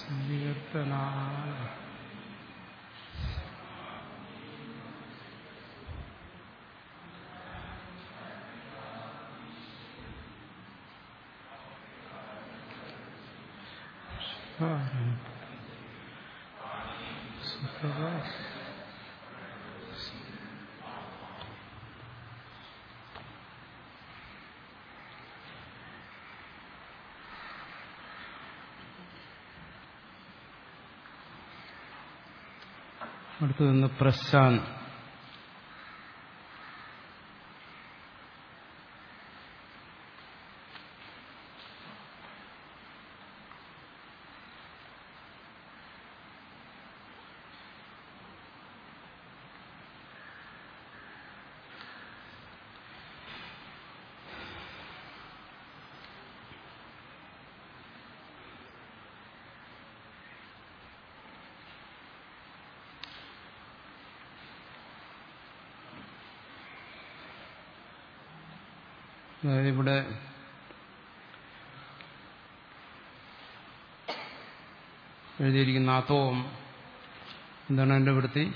സങ്കീർത്തനായ അടുത്തു നിന്ന് പ്രശാന്ത് അതായത് ഇവിടെ എഴുതിയിരിക്കുന്ന ആത്തോം എന്താണ് എന്റെ വൃത്തി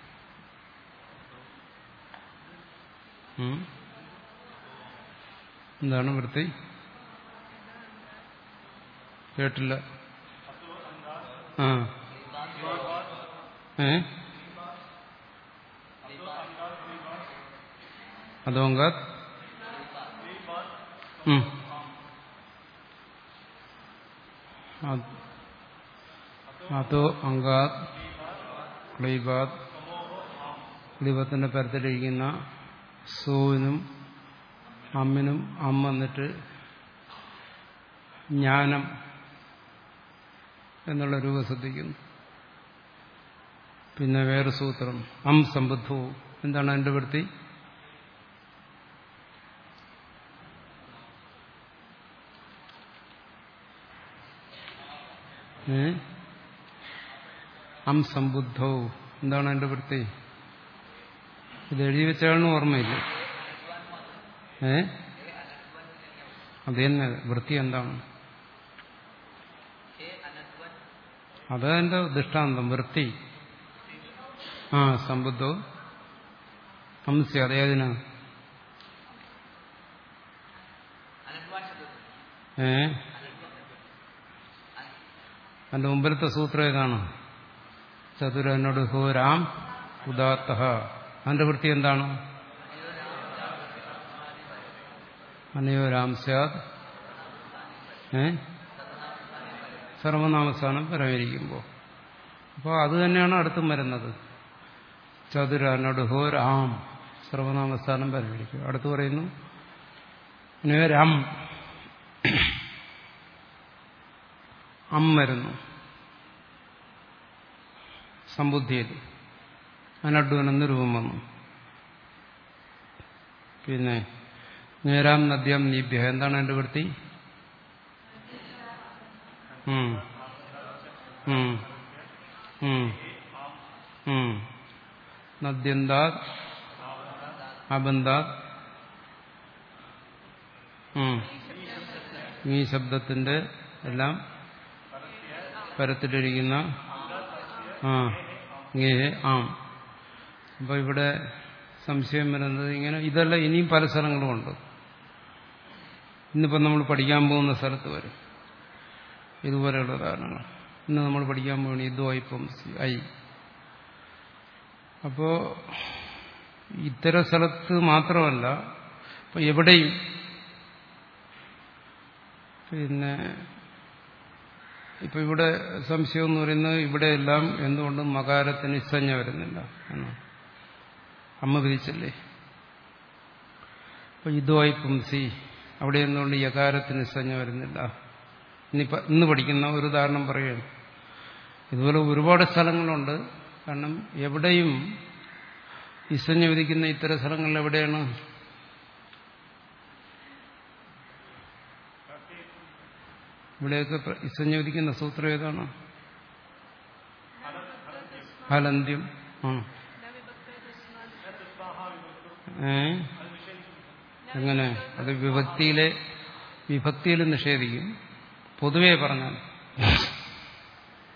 ഉം? എന്താണ് വൃത്തി കേട്ടില്ല ആ ഏ അതോങ്കാത് ഉം. അത് അതോ അങ്കാത് ക്ലീബാത് ക്ലീബത്തിന്റെ പരത്തിലിരിക്കുന്ന സൂവിനും അമ്മിനും അമ്മ വന്നിട്ട് ജ്ഞാനം എന്നുള്ള രൂപ ശ്രദ്ധിക്കുന്നു പിന്നെ വേറെ സൂത്രം അം സമ്പുദ്ധവും എന്താണ് അതിന്റെ വൃത്തി ഏ അം സമ്പുദ്ധവും എന്താണ് അതിന്റെ വൃത്തി ഇത് എഴുതി വെച്ചാണെന്ന് ഓർമ്മയില്ല ഏ അത് തന്നെ വൃത്തി എന്താണ് അത് എന്റെ ദൃഷ്ടാന്തം വൃത്തി ആ സമ്പുദ്ധവും ഹംസ അതേതിനാ ഏ അതിന്റെ മുമ്പിലത്തെ സൂത്രം ഏതാണ് ചതുരനോട് ഹോരാം ഉദാത്ത അതിന്റെ വൃത്തി എന്താണ് അനയോരാം സ്യാദ് ഏ സർവനാമസ്ഥാനം പരമരിക്കുമ്പോൾ അപ്പോൾ അത് തന്നെയാണ് അടുത്തും വരുന്നത് ചതുരനോട് ഹോരാം സർവനാമസ്ഥാനം പരമരിക്കും അടുത്ത് പറയുന്നു അനയോരാം അം വരുന്നു സമ്പുദ്ധിയിൽ അനഡ്വനെന്ന് രൂപം വന്നു പിന്നെ നേരാം നദ്യം നീഭ്യ എന്താണ് എന്റെ വൃത്തി ഉം. ഉം. ഉം. ഉം. നദ്യന്താത് അബന്ധാത് ഉം. ഈ ശബ്ദത്തിന്റെ എല്ലാം പരത്തിലിരിക്കുന്ന ആ ngേ ആം അപ്പൊ ഇവിടെ സംശയം വരുന്നത് ഇങ്ങനെ ഇതല്ല ഇനിയും പല സ്ഥലങ്ങളുമുണ്ട് ഇന്നിപ്പം നമ്മൾ പഠിക്കാൻ പോകുന്ന സ്ഥലത്ത് വരും ഇതുപോലെയുള്ള ഉദാഹരണങ്ങൾ ഇന്ന് നമ്മൾ പഠിക്കാൻ പോകുന്ന ഇതുവായിപ്പം ഐ അപ്പോ ഇത്തരം സ്ഥലത്ത് മാത്രമല്ല ഇപ്പൊ എവിടെയും പിന്നെ ഇപ്പൊ ഇവിടെ സംശയം എന്ന് പറയുന്നത് ഇവിടെയെല്ലാം എന്തുകൊണ്ടും മകാരത്തിന് ഇസഞ്ഞ വരുന്നില്ല എന്നാണ് അമ്മ വിധിച്ചല്ലേ അപ്പൊ ഇതുമായി പുംസി അവിടെ എന്തുകൊണ്ട് യകാരത്തിന് ഇസഞ്ഞ വരുന്നില്ല ഇനിയിപ്പോ ഇന്ന് പഠിക്കുന്ന ഒരു ഉദാഹരണം പറയുകയാണ് ഇതുപോലെ ഒരുപാട് സ്ഥലങ്ങളുണ്ട് കാരണം എവിടെയും ഇസഞ്ഞ വിധിക്കുന്ന ഇത്തരം സ്ഥലങ്ങളിൽ എവിടെയാണ് ഇവിടെയൊക്കെ ഇസഞ്ഞ വിധിക്കുന്ന സൂത്രം ഏതാണ് ഫലന്ത്യം ആ ഏ എങ്ങനെ അത് വിഭക്തിയിലെ വിഭക്തിയിൽ നിഷേധിക്കും പൊതുവെ പറഞ്ഞാൽ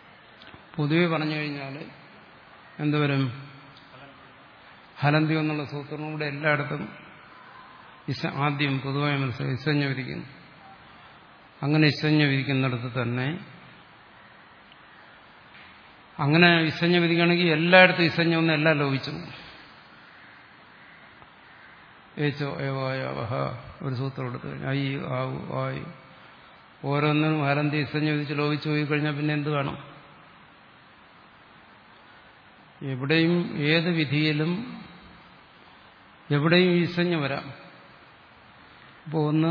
പൊതുവെ പറഞ്ഞു കഴിഞ്ഞാൽ എന്തുവരും ഹലന്തി എന്നുള്ള സൂത്രം ഇവിടെ എല്ലായിടത്തും ഇസ ആദ്യം പൊതുവായി മനസ്സിലായി ഇസഞ്ഞ വിധിക്കുന്നു അങ്ങനെ ഇസഞ്ഞ വിധിക്കുന്നിടത്ത് തന്നെ അങ്ങനെ ഇസഞ്ഞ വിധിക്കുകയാണെങ്കിൽ എല്ലായിടത്തും ഇസഞ്ഞ ഒന്നും എല്ലാം ലോപിച്ചു ഏച്ചോ ഏവായ വഹ ഒരു സൂത്രം എടുത്തു കഴിഞ്ഞാൽ ഐ ആവു ആയി ഓരോന്നിനും ഹലന്തി ഇസഞ്ഞ വിധിച്ച് ലോപിച്ചു പോയി കഴിഞ്ഞാൽ പിന്നെ എന്ത് കാണും എവിടെയും ഏത് വിധിയിലും എവിടെയും ഈസഞ്ഞ വരാം അപ്പോൾ ഒന്ന്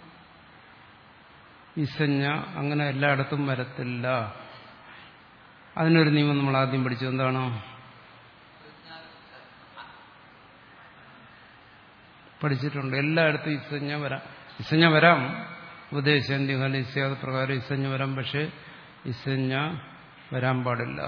ഇസഞ്ഞ അങ്ങനെ എല്ലായിടത്തും വരത്തില്ല അതിനൊരു നിയമം നമ്മൾ ആദ്യം പഠിച്ചു എന്താണോ പഠിച്ചിട്ടുണ്ട് എല്ലായിടത്തും ഇസഞ്ഞ വരാം ഇസഞ്ഞ വരാം ഉപദേശന്തി ഹലിസ്യാദ് പ്രകാരം ഇസഞ്ഞ വരാം പക്ഷെ ഇസഞ്ഞ വരാൻ പാടില്ല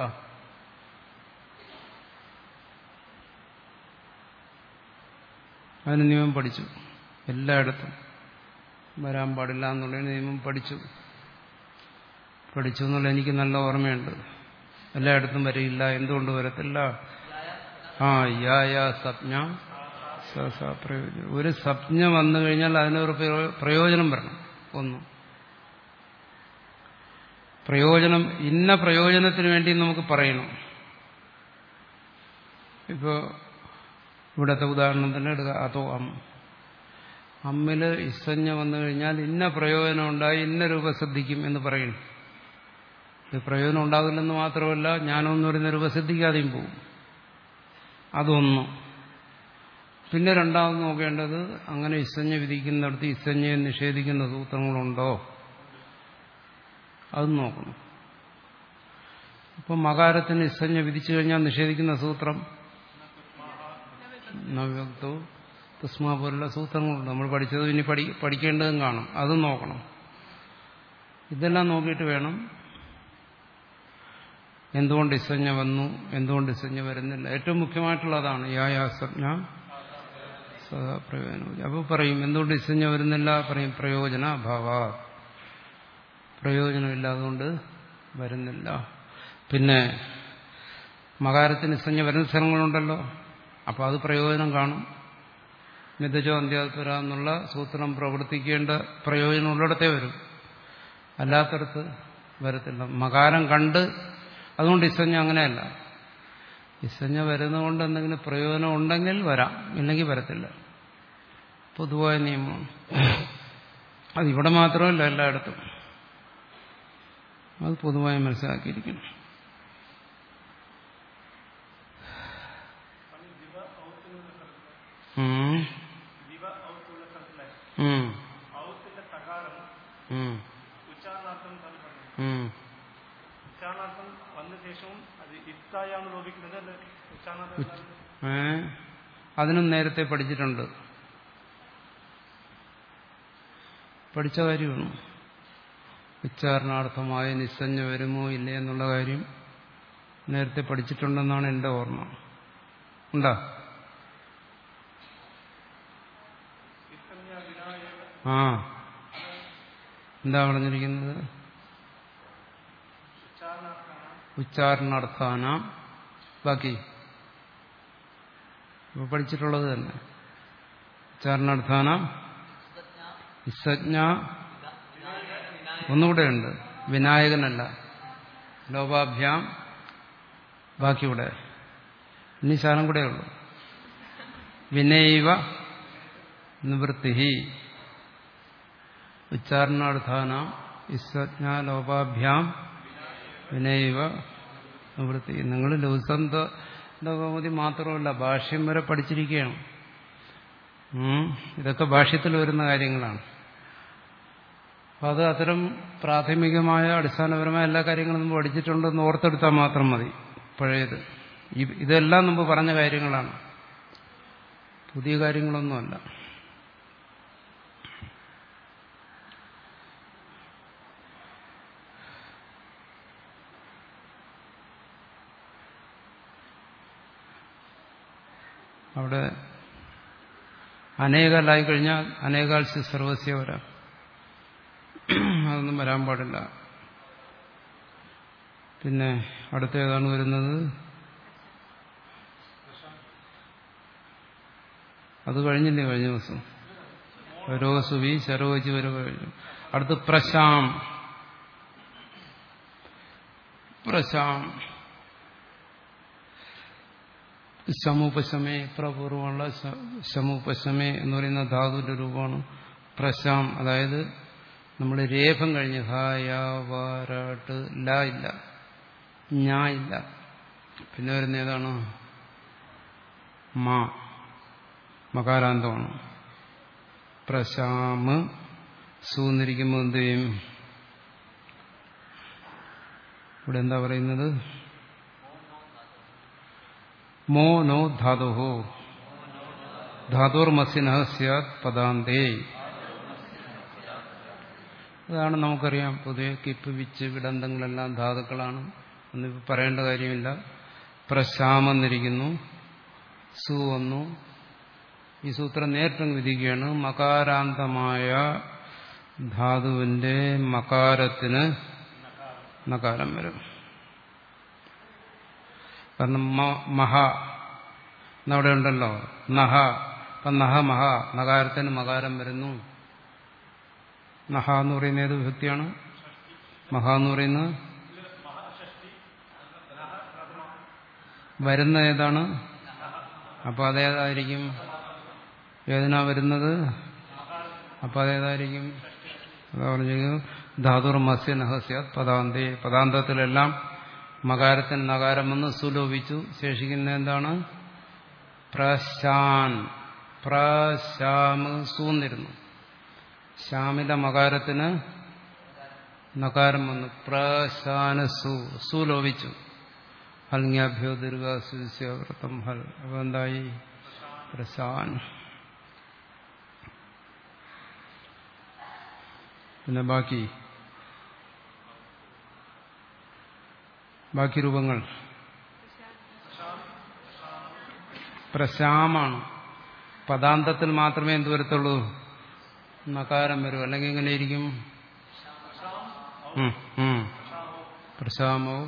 അതിന് നിയമം പഠിച്ചു എല്ലായിടത്തും വരാൻ പാടില്ല എന്നുള്ള നിയമം പഠിച്ചു പഠിച്ചു എന്നുള്ള എനിക്ക് നല്ല ഓർമ്മയുണ്ട് എല്ലായിടത്തും വരില്ല എന്തുകൊണ്ട് വരത്തില്ല ആ യാ യാ സപ്ഞ സ സ പ്രയോജനം ഒരു സപ്ഞ വന്നു കഴിഞ്ഞാൽ അതിനൊരു പ്രയോജനം വരണം ഒന്ന് പ്രയോജനം ഇന്ന പ്രയോജനത്തിന് വേണ്ടി നമുക്ക് പറയണം ഇപ്പോ ഇവിടത്തെ ഉദാഹരണം തന്നെ എടുക്കുക അതോ അമ്മ അമ്മില് ഇസഞ്ഞ വന്നു കഴിഞ്ഞാൽ ഇന്ന പ്രയോജനം ഉണ്ടായി ഇന്ന രൂപ ശ്രദ്ധിക്കും എന്ന് പറയുന്നു ഇത് പ്രയോജനം ഉണ്ടാകില്ലെന്ന് മാത്രമല്ല ജ്ഞാനമെന്ന് പറയുന്ന രൂപ ശ്രദ്ധിക്കാതെയും പോകും അതൊന്നും പിന്നെ രണ്ടാമത് നോക്കേണ്ടത് അങ്ങനെ ഇസഞ്ഞ വിധിക്കുന്നിടത്ത് ഇസഞ്ഞയെ നിഷേധിക്കുന്ന സൂത്രങ്ങളുണ്ടോ അത് നോക്കണം അപ്പം മകാരത്തിന് ഇസഞ്ഞ വിധിച്ചു കഴിഞ്ഞാൽ നിഷേധിക്കുന്ന സൂത്രം നവ്യക്തവും തസ്മാ പോലുള്ള സൂത്രങ്ങളുണ്ട് നമ്മൾ പഠിച്ചത് ഇനി പഠി പഠിക്കേണ്ടതും കാണും അതും നോക്കണം ഇതെല്ലാം നോക്കിയിട്ട് വേണം എന്തുകൊണ്ട് ഇസഞ്ഞ വന്നു എന്തുകൊണ്ട് ഇസഞ്ഞ വരുന്നില്ല ഏറ്റവും മുഖ്യമായിട്ടുള്ളതാണ് യായാസജ്ഞ സദാ പ്രയോജനം അപ്പോൾ പറയും എന്തുകൊണ്ട് ഇസഞ്ഞ വരുന്നില്ല പറയും പ്രയോജന അഭാവ പ്രയോജനമില്ല അതുകൊണ്ട് വരുന്നില്ല പിന്നെ മകാരത്തിന് ഇസഞ്ഞ വരുന്ന സ്ഥലങ്ങളുണ്ടല്ലോ അപ്പോൾ അത് പ്രയോജനം കാണും മിതജോ അന്ത്യാത്പര എന്നുള്ള സൂത്രം പ്രവർത്തിക്കേണ്ട പ്രയോജനമുള്ളിടത്തേ വരും അല്ലാത്തടത്ത് വരത്തില്ല മകാരം കണ്ട് അതുകൊണ്ട് ഇസഞ്ഞ അങ്ങനെയല്ല ഇസഞ്ഞ വരുന്നതുകൊണ്ട് എന്തെങ്കിലും പ്രയോജനം ഉണ്ടെങ്കിൽ വരാം ഇല്ലെങ്കിൽ വരത്തില്ല പൊതുവായ നിയമമാണ് അതിവിടെ മാത്രമല്ല എല്ലായിടത്തും അത് പൊതുവായി മനസ്സിലാക്കിയിരിക്കണം ഉച്ചാരണാർത്ഥം വന്ന ശേഷവും അത് ഇത്തായാണ് ലോപിക്കുന്നത് അല്ലെ ഉച്ചാരണാർത്ഥം ഏ അതിനും നേരത്തെ പഠിച്ചിട്ടുണ്ട് പഠിച്ച കാര്യമാണ് ഉച്ചാരണാർത്ഥമായ നിസ്സഞ്ജ വരുമോ ഇല്ലേ എന്നുള്ള കാര്യം നേരത്തെ പഠിച്ചിട്ടുണ്ടെന്നാണ് എൻ്റെ ഓർമ്മ ഉണ്ടോ ആ എന്താ പറഞ്ഞിരിക്കുന്നത് ഉച്ചാരണാർത്ഥാന ബാക്കി ഇപ്പൊ പഠിച്ചിട്ടുള്ളത് തന്നെ ഉച്ചാരണാർത്ഥാന ഇസജ്ഞ ഒന്നുകൂടെയുണ്ട് വിനായകനല്ല ലോപാഭ്യാം ബാക്കിയുടെ ഇനി ശാലം കൂടെ ഉള്ളു വിനൈവ നിവൃത്തി ഉച്ചാരണാർത്ഥാന ഇസജ്ഞ ലോപാഭ്യാം വിനൈവ നിവൃത്തി നിങ്ങൾ ലൗസന്ത കൗമുദി മാത്രമല്ല ഭാഷ്യം വരെ പഠിച്ചിരിക്കുകയാണ് ഇതൊക്കെ ഭാഷ്യത്തിൽ വരുന്ന കാര്യങ്ങളാണ് അപ്പം അത് അത്തരം പ്രാഥമികമായ അടിസ്ഥാനപരമായ എല്ലാ കാര്യങ്ങളും നമ്മൾ പഠിച്ചിട്ടുണ്ടെന്ന് ഓർത്തെടുത്താൽ മാത്രം മതി പഴയത് ഇതെല്ലാം മുമ്പ് പറഞ്ഞ കാര്യങ്ങളാണ് പുതിയ കാര്യങ്ങളൊന്നുമല്ല അവിടെ അനേകാലായി കഴിഞ്ഞാൽ അനേകാൽസ്യ സർവസ്യ വരാം അതൊന്നും വരാൻ പാടില്ല പിന്നെ അടുത്ത ഏതാണ് വരുന്നത് അത് കഴിഞ്ഞില്ലേ കഴിഞ്ഞ ദിവസം രോസുവി ശരോജി വരെ കഴിഞ്ഞു അടുത്ത് പ്രശാം പ്രശാം ശമുപശമേ പ്രപൂർവമുള്ള ശമുപശമേ എന്ന് പറയുന്ന ധാതുവിന്റെ രൂപമാണ് പ്രശാം അതായത് നമ്മൾ രേഫം കഴിഞ്ഞ് ഹായാവാരാട്ട് ല ഇല്ല ഞാ ഇല്ല പിന്നെ വരുന്ന ഏതാണ് മാ മകാരാന്തമാണ് പ്രശാമ് സൂന്നിരിക്കുമ്പോൾ എന്ത് ചെയ്യും ഇവിടെ എന്താ പറയുന്നത് മോ നോ ധാതുഹോ ധാതുർമസിന സ്യാത് പദാന്തേ അതാണ് നമുക്കറിയാം പൊതുവെ കിപ്പ് വിച്ച് വിടന്തങ്ങളെല്ലാം ധാതുക്കളാണ് ഒന്നിപ്പോൾ പറയേണ്ട കാര്യമില്ല പ്രശാമെന്നിരിക്കുന്നു സു വന്നു ഈ സൂത്രം നേരിട്ടങ്ങ് വിധിക്കുകയാണ് മകാരാന്തമായ ധാതുവിന്റെ മകാരത്തിന് നകാരം വരും കാരണം മഹ എന്നവിടെ ഉണ്ടല്ലോ നഹ അപ്പം നഹ മഹ നകാരത്തിന് മകാരം വരുന്നു നഹ എന്ന് പറയുന്ന ഏത് വിഭക്തിയാണ് മഹ എന്ന് പറയുന്നത് വരുന്ന ഏതാണ് അപ്പോൾ അതേതായിരിക്കും ഏതിനാ വരുന്നത് അപ്പം അതേതായിരിക്കും അതാ പറഞ്ഞു ധാതുർ മത്സ്യ നഹസ്യാത് പദാന്തേ പദാന്തത്തിലെല്ലാം മകാരത്തിന് നകാരം വന്ന് സുലോപിച്ചു ശേഷിക്കുന്ന എന്താണ് പ്രശാൻ പ്രശാമ് സൂന്നിരുന്നു ശ്യാമിന്റെ മകാരത്തിന് നകാരം വന്നു പ്രശാന സു സുലോപിച്ചു ഹൽങ്യാഭ്യോ ദീർഘാസ്വൃതം ഹൽ അപ്പൊ എന്തായി പ്രശാൻ പിന്നെ ബാക്കി ബാക്കി രൂപങ്ങൾ പ്രശാമാണ് പദാന്തത്തിൽ മാത്രമേ എന്ത് വരത്തുള്ളൂ നകാരം വരൂ അല്ലെങ്കിൽ എങ്ങനെയിരിക്കും പ്രശാമോ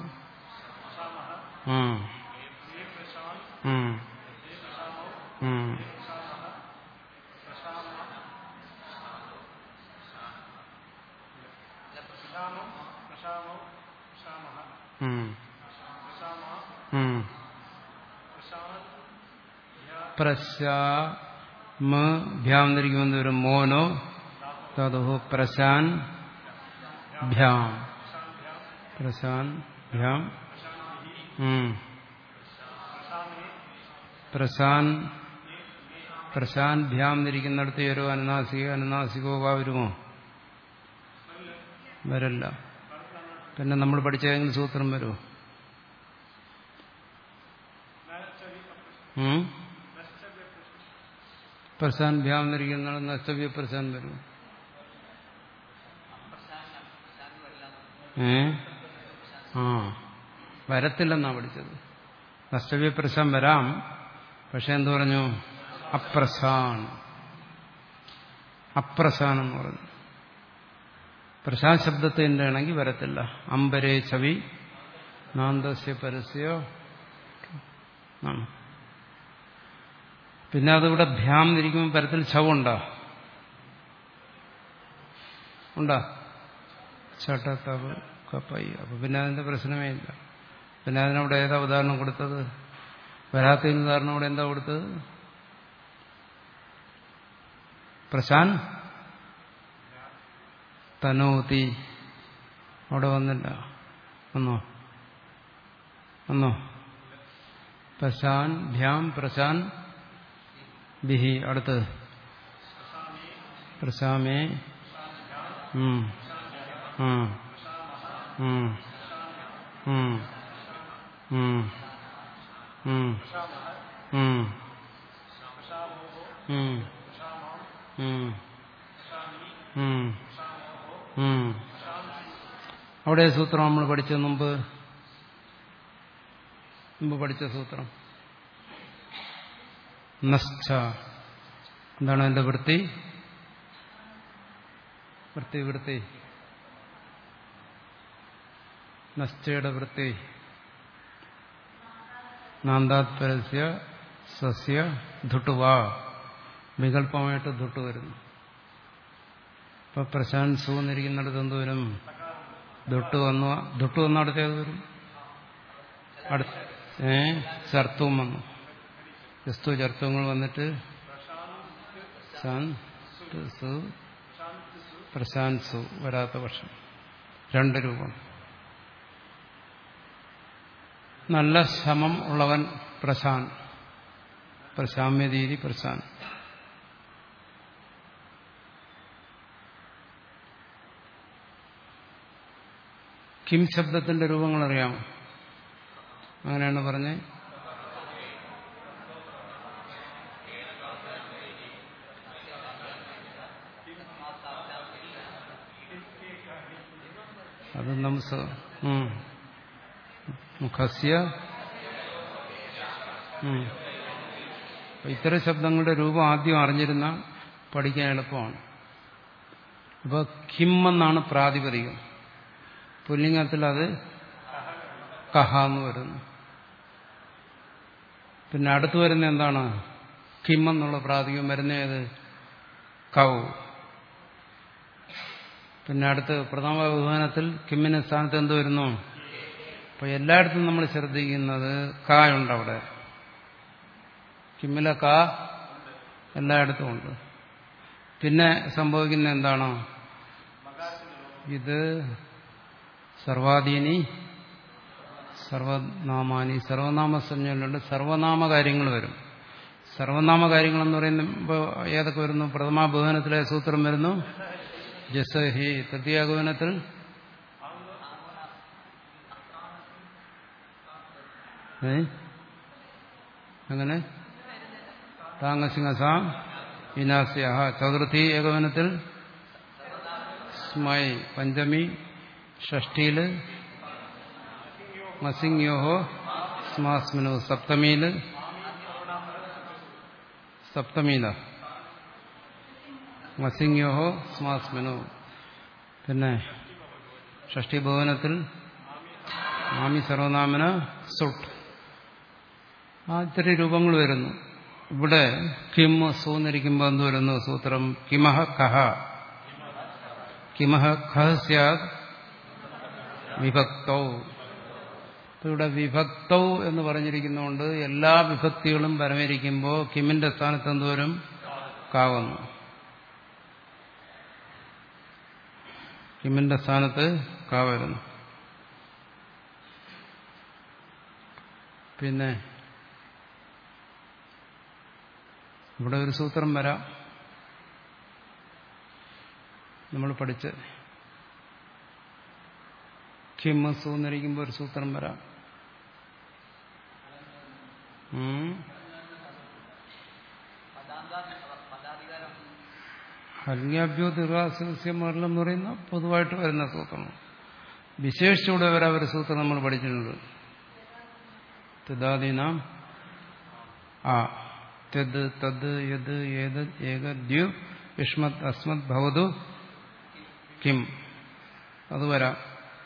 പ്രശാഭ്യാം എന്നിരിക്കുമെന്ന് വരും മോനോ തതോ പ്രശാൻ ഭ്യാം പ്രശാൻ ഭ്യാം പ്രശാൻ പ്രശാൻ ഭ്യാം എന്നിരിക്കുന്നിടത്ത് ഒരു അനുനാസിക അനുനാസികോ വാ വരുമോ വരല്ല പിന്നെ നമ്മൾ പഠിച്ച ഏതെങ്കിലും സൂത്രം വരുമോ പ്രശാൻ ഭ്യാം എന്നിരിക്കുന്ന നഷ്ടവ്യ പ്രശാൻ വരും ഏ ആ വരത്തില്ലെന്നാ പഠിച്ചത് നഷ്ടവ്യ പ്രശാൻ വരാം പക്ഷെ എന്തു പറഞ്ഞു അപ്രസാൻ അപ്രസാൻ എന്ന് പറഞ്ഞു പ്രശാൻ ശബ്ദത്തിന്റെ ആണെങ്കിൽ വരത്തില്ല അമ്പരേ ചവി നാന്തസ്യ പരസ്യ ആണ് പിന്നെ അതിവിടെ ഭ്യാം ഇരിക്കുമ്പോൾ പരത്തിൽ ചവുണ്ടോ ഉണ്ടോ ചട്ടത്തവ് കപ്പൈ അപ്പൊ പിന്നെ അതിന്റെ പ്രശ്നമേ ഇല്ല പിന്നെ അതിനവിടെ ഏതാ ഉദാഹരണം കൊടുത്തത് വരാത്തതിന് ഉദാഹരണം അവിടെ എന്താ കൊടുത്തത് പ്രശാൻ തനോതി അവിടെ വന്നില്ല വന്നോ വന്നോ പ്രശാൻ ഭ്യാം പ്രശാൻ ബിഹി അടുത്ത് പ്രശാമേ ഉം ഉം ഉം ഉം ഉം ഉം ഉം ഉം ഉം ഉം ഉം അവിടെ സൂത്രം നമ്മൾ പഠിച്ച മുമ്പ് മുമ്പ് പഠിച്ച സൂത്രം നശ്ച എന്താണ് അതിന്റെ വൃത്തി വൃത്തി വൃത്തി നശ്ചയുടെ വൃത്തി നാന്താത്പരസ്യ സസ്യ ധുട്ടുവ വികല്പമായിട്ട് ധുട്ടു വരുന്നു ഇപ്പൊ പ്രശാന്ത് സു എന്നിരിക്കുന്നിടത്ത് എന്ത് വരും ധുട്ടു വന്നു ധുട്ടു വന്ന അടുത്തേത് വരും അടുത്ത ഏ ചർത്തവും വന്നു ക്രിസ്തു ചർത്തങ്ങൾ വന്നിട്ട് ശാന്ത് സു പ്രശാന്ത് സു വരാത്ത പക്ഷം രണ്ട് രൂപം നല്ല ശമം ഉള്ളവൻ പ്രശാന്ത് പ്രശാമ്യതീതി പ്രശാന്ത് കിം ശബ്ദത്തിന്റെ രൂപങ്ങൾ അറിയാമോ അങ്ങനെയാണ് പറഞ്ഞേ അത് നംസ മുഖസ്യ ഇത്തരം ശബ്ദങ്ങളുടെ രൂപം ആദ്യം അറിഞ്ഞിരുന്ന പഠിക്കാൻ എളുപ്പമാണ് അപ്പോൾ കിം എന്നാണ് പ്രാതിപതികം പുല്ലിംഗത്തിൽ അത് കഹ എന്ന് വരുന്നു പിന്നെ അടുത്ത് വരുന്ന എന്താണ് കിം എന്നുള്ള പ്രാതികം വരുന്നത് കൗ പിന്നെ അടുത്ത് പ്രഥമ വിഭാനത്തിൽ കിമ്മിന്റെ സ്ഥാനത്ത് എന്ത് വരുന്നു അപ്പൊ എല്ലായിടത്തും നമ്മൾ ശ്രദ്ധിക്കുന്നത് കായുണ്ട് അവിടെ കിമ്മിലെ കാ എല്ലായിടത്തും ഉണ്ട് പിന്നെ സംഭവിക്കുന്ന എന്താണ് ഇത് സർവാധീനി സർവനാമാനി സർവനാമ സംജ്ഞയിലുണ്ട് സർവനാമ കാര്യങ്ങൾ വരും സർവനാമ കാര്യങ്ങൾ എന്ന് പറയുമ്പോൾ ഏതൊക്കെ വരുന്നു പ്രഥമാ ഭുവനത്തിലെ സൂത്രം വരുന്നു ജസ് ഹി തൃതീയാഗമനത്തിൽ ഏ അങ്ങനെ താങ്ങസിംഹസാം വിനാസ്യ ചതുർത്ഥി ഏകവനത്തിൽ സ്മൈ പഞ്ചമി ഷഷ്ടിയില് മസിംഗ്യോഹോ സ്മാസ്മിനു സപ്തമിയില് സപ്തമിയില മസിംഗ്യോഹോ സ്മാസ്മിനു പിന്നെ ഷഷ്ടി ഭവനത്തിൽ മാമി സർവനാമന സുട്ട് ആ ഇത്തിരി രൂപങ്ങൾ വരുന്നു ഇവിടെ കിം സൂന്നിരിക്കുമ്പോൾ എന്ത് വരുന്നു സൂത്രം കിമഹ കഹ കിമഹ ഖ സ്യാദ് വിഭക്തൗ ഇവിടെ വിഭക്തൗ എന്ന് പറഞ്ഞിരിക്കുന്നതുകൊണ്ട് എല്ലാ വിഭക്തികളും പരമരിക്കുമ്പോൾ കിമിന്റെ സ്ഥാനത്ത് എന്തുവരും കാവുന്നു കിമിന്റെ സ്ഥാനത്ത് കാ വരുന്നു പിന്നെ ഇവിടെ ഒരു സൂത്രം വരാം നമ്മൾ പഠിച്ച് കിമ്മസ് എന്നിരിക്കുമ്പോൾ ഒരു സൂത്രം വരാം ഹൽങ്യാഭ്യോ ദീർഘാസ്യം എന്ന് പറയുന്ന പൊതുവായിട്ട് വരുന്ന സൂത്രമാണ് വിശേഷിച്ചൂടെ വരെ ഒരു സൂത്രം നമ്മൾ പഠിച്ചിട്ടുണ്ട് തദാദീനാം ആ തദ് തദ് യത് ഏത് ഏക ദ്യു യുഷ്മത് അസ്മത് ഭവതു കിം അത് വരാം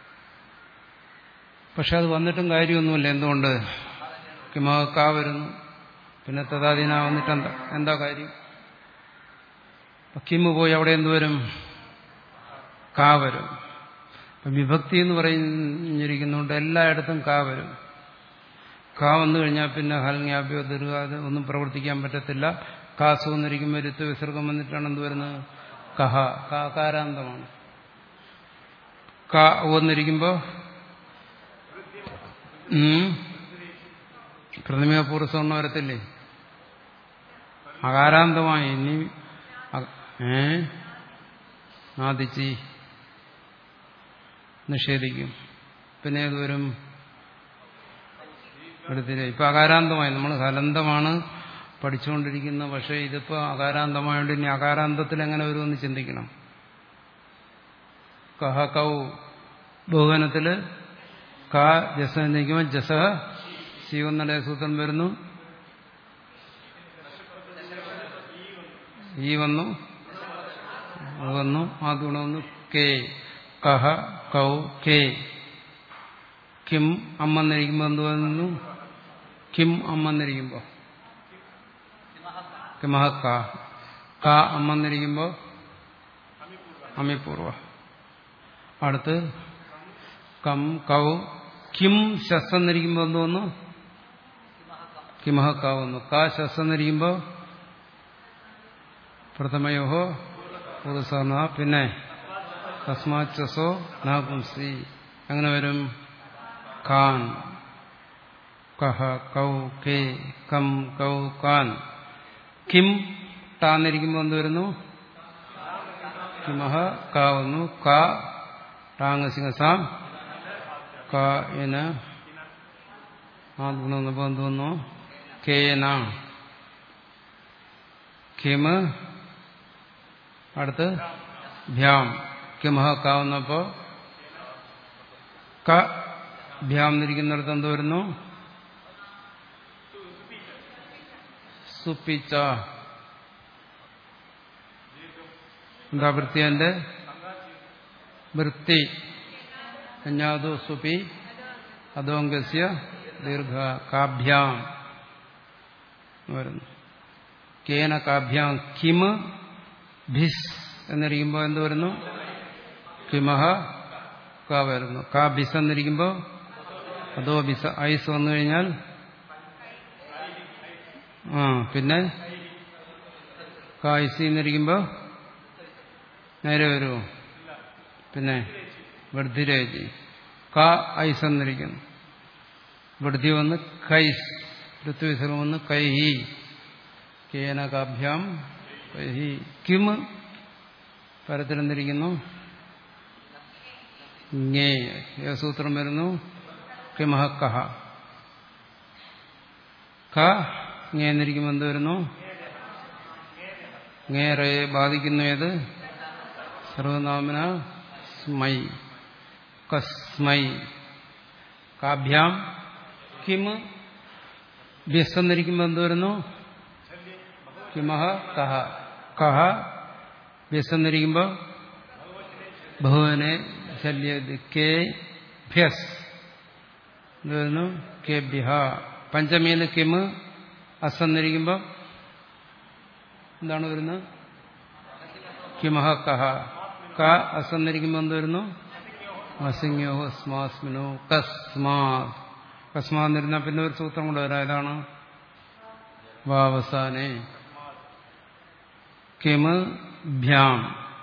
പക്ഷെ അത് വന്നിട്ടും കാര്യമൊന്നുമില്ല എന്തുകൊണ്ട് കിമാക്കാ വരുന്നു പിന്നെ തദാദീന വന്നിട്ട് എന്താ എന്താ കാര്യം കിമ്മ് പോയി അവിടെ എന്തുവരും കാ വരും വിഭക്തി എന്ന് പറഞ്ഞിരിക്കുന്നുണ്ട് എല്ലായിടത്തും കാ വരും കാ വന്നു കഴിഞ്ഞാൽ പിന്നെ ഹൽങ്യാഭ്യോ ദീർഘാത് ഒന്നും പ്രവർത്തിക്കാൻ പറ്റത്തില്ല കാസു എന്നിരിക്കുമ്പോൾ രുത്ത് വിസർഗം വന്നിട്ടാണ് എന്ത് വരുന്നത് കഹ കാകാരാന്തമാണ് കാ വന്നിരിക്കുമ്പോൾ പ്രതിമ പൂർവ്വസ്വർണ്ണ വരത്തില്ലേ അകാരാന്തമായി ഇനി ഏ ആദിച്ചി നിഷേധിക്കും പിന്നെ ഏതുവരും എടുത്തില്ല ഇപ്പൊ അകാരാന്തമായി നമ്മൾ ഹലന്തമാണ് പഠിച്ചുകൊണ്ടിരിക്കുന്ന പക്ഷേ ഇതിപ്പോ അകാരാന്തമായോണ്ട് ഇനി അകാരാന്തത്തിൽ എങ്ങനെ വരുമെന്ന് ചിന്തിക്കണം കഹ കൗ ബഹുവനത്തില് ക ജസ എന്നിരിക്കുമ്പോൾ ജസ ശിവന്നട സൂത്രം വരുന്നു ഈ വന്നു വന്നു ആ ഗുണം വന്നു കെ കഹ കൗ കെ കിം അമ്മെന്നിരിക്കുമ്പോൾ എന്ത് വരുന്നു കിം അമ്മെന്നിരിക്കുമ്പോൾ കിമഹ ക ക അമ്മെന്നിരിക്കുമ്പോൾ അമിപൂർവ അടുത്ത് കം കൗ കിം ശസ് എന്നിരിക്കുമ്പോൾ എന്ത് വന്നു കിമഹ ക വന്നു ക ശസ് എന്നിരിക്കുമ്പോൾ പ്രഥമയോഹോ പുരുസർണ പിന്നെ തസ്മാച്ചസോ നാപുംസി അങ്ങനെ വരും ഖാൻ കഹ കൗ കെ കം കൗ കാൻ കിം ടാന്നിരിക്കുമ്പോൾ എന്ത് വരുന്നു കിമഹ ക വന്നു ക ടാങ്ങസിംഗസാം ക എന ആ ഗുണം വന്നപ്പോൾ എന്ത് വന്നു കേന കിമ് അടുത്ത് ഭ്യാം കിമഹ ക വന്നപ്പോ ക ഭ്യാം എന്നിരിക്കുന്നിടത്ത് എന്ത് വരുന്നു സുപ്പിച്ച എന്താ വൃത്തി എന്റെ വൃത്തി അഞ്ഞാതു സുപി അധോങ്കസ്യ ദീർഘ കാഭ്യാം വരുന്നു കേന കാഭ്യാം കിം ഭിസ് എന്നിരിക്കുമ്പോൾ എന്ത് വരുന്നു കിമഹ ക വരുന്നു കാ ഭിസ് എന്നിരിക്കുമ്പോൾ അതോ ബിസ ഐസ് വന്നു കഴിഞ്ഞാൽ ആ പിന്നെ കായ്സി എന്നിരിക്കുമ്പോൾ നേരെ വരുമോ പിന്നെ വൃദ്ധിരേജി ക ഐസ് എന്നിരിക്കുന്നു വൃദ്ധി വന്ന് കൈസ് പൃഥ്വിസർവം വന്ന് കൈഹി കേനകാഭ്യാം കൈഹി കിം പരത്തിലെന്നിരിക്കുന്നു ങ്ങേ സൂത്രം വരുന്നു കിമഹ കഹ ക ങ്ങേ എന്നിരിക്കുമ്പോൾ എന്ത് വരുന്നു ngേറയെ ബാധിക്കുന്നു ഏത് സർവനാമന സ്മൈ കസ്മൈ കാഭ്യാം കിം വ്യസ്തന്നിരിക്കുമ്പോൾ എന്ത് വരുന്നു കിമഹ കഹ കഹ വ്യസ്തന്നിരിക്കുമ്പോൾ ബഹുവനെ ശല്യത് കെ ഭ്യസ് എന്ത് വരുന്നു കേഭ്യ പഞ്ചമിയിൽ കിം അസന്നിരിക്കുമ്പോൾ എന്താണ് വരുന്നത് കിമഹ കഹ ക അസന്നിരിക്കുമ്പോൾ എന്ത് വരുന്നു അസിംഗ്യോ സ്മാസ്മിനോ കസ്മാ കസ്മാ എന്നിരുന്നാൽ പിന്നെ ഒരു സൂത്രം കൂടെ വരാം ഏതാണ് വാവസാനെ കിമ് ഭ്യാം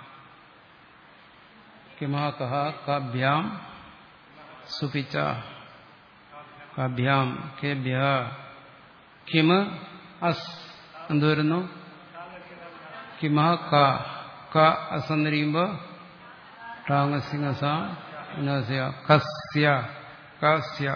കിമ കഹ കഭ്യാം സുപിച്ച കഭ്യാം കേഭ്യ കിമ് അസ് എന്ത് വരുന്നു കിമ ക ക അസ് എന്നിരിക്കുമ്പോൾ ടാങ്ങസിംഗസ കസ്യ കസ്യ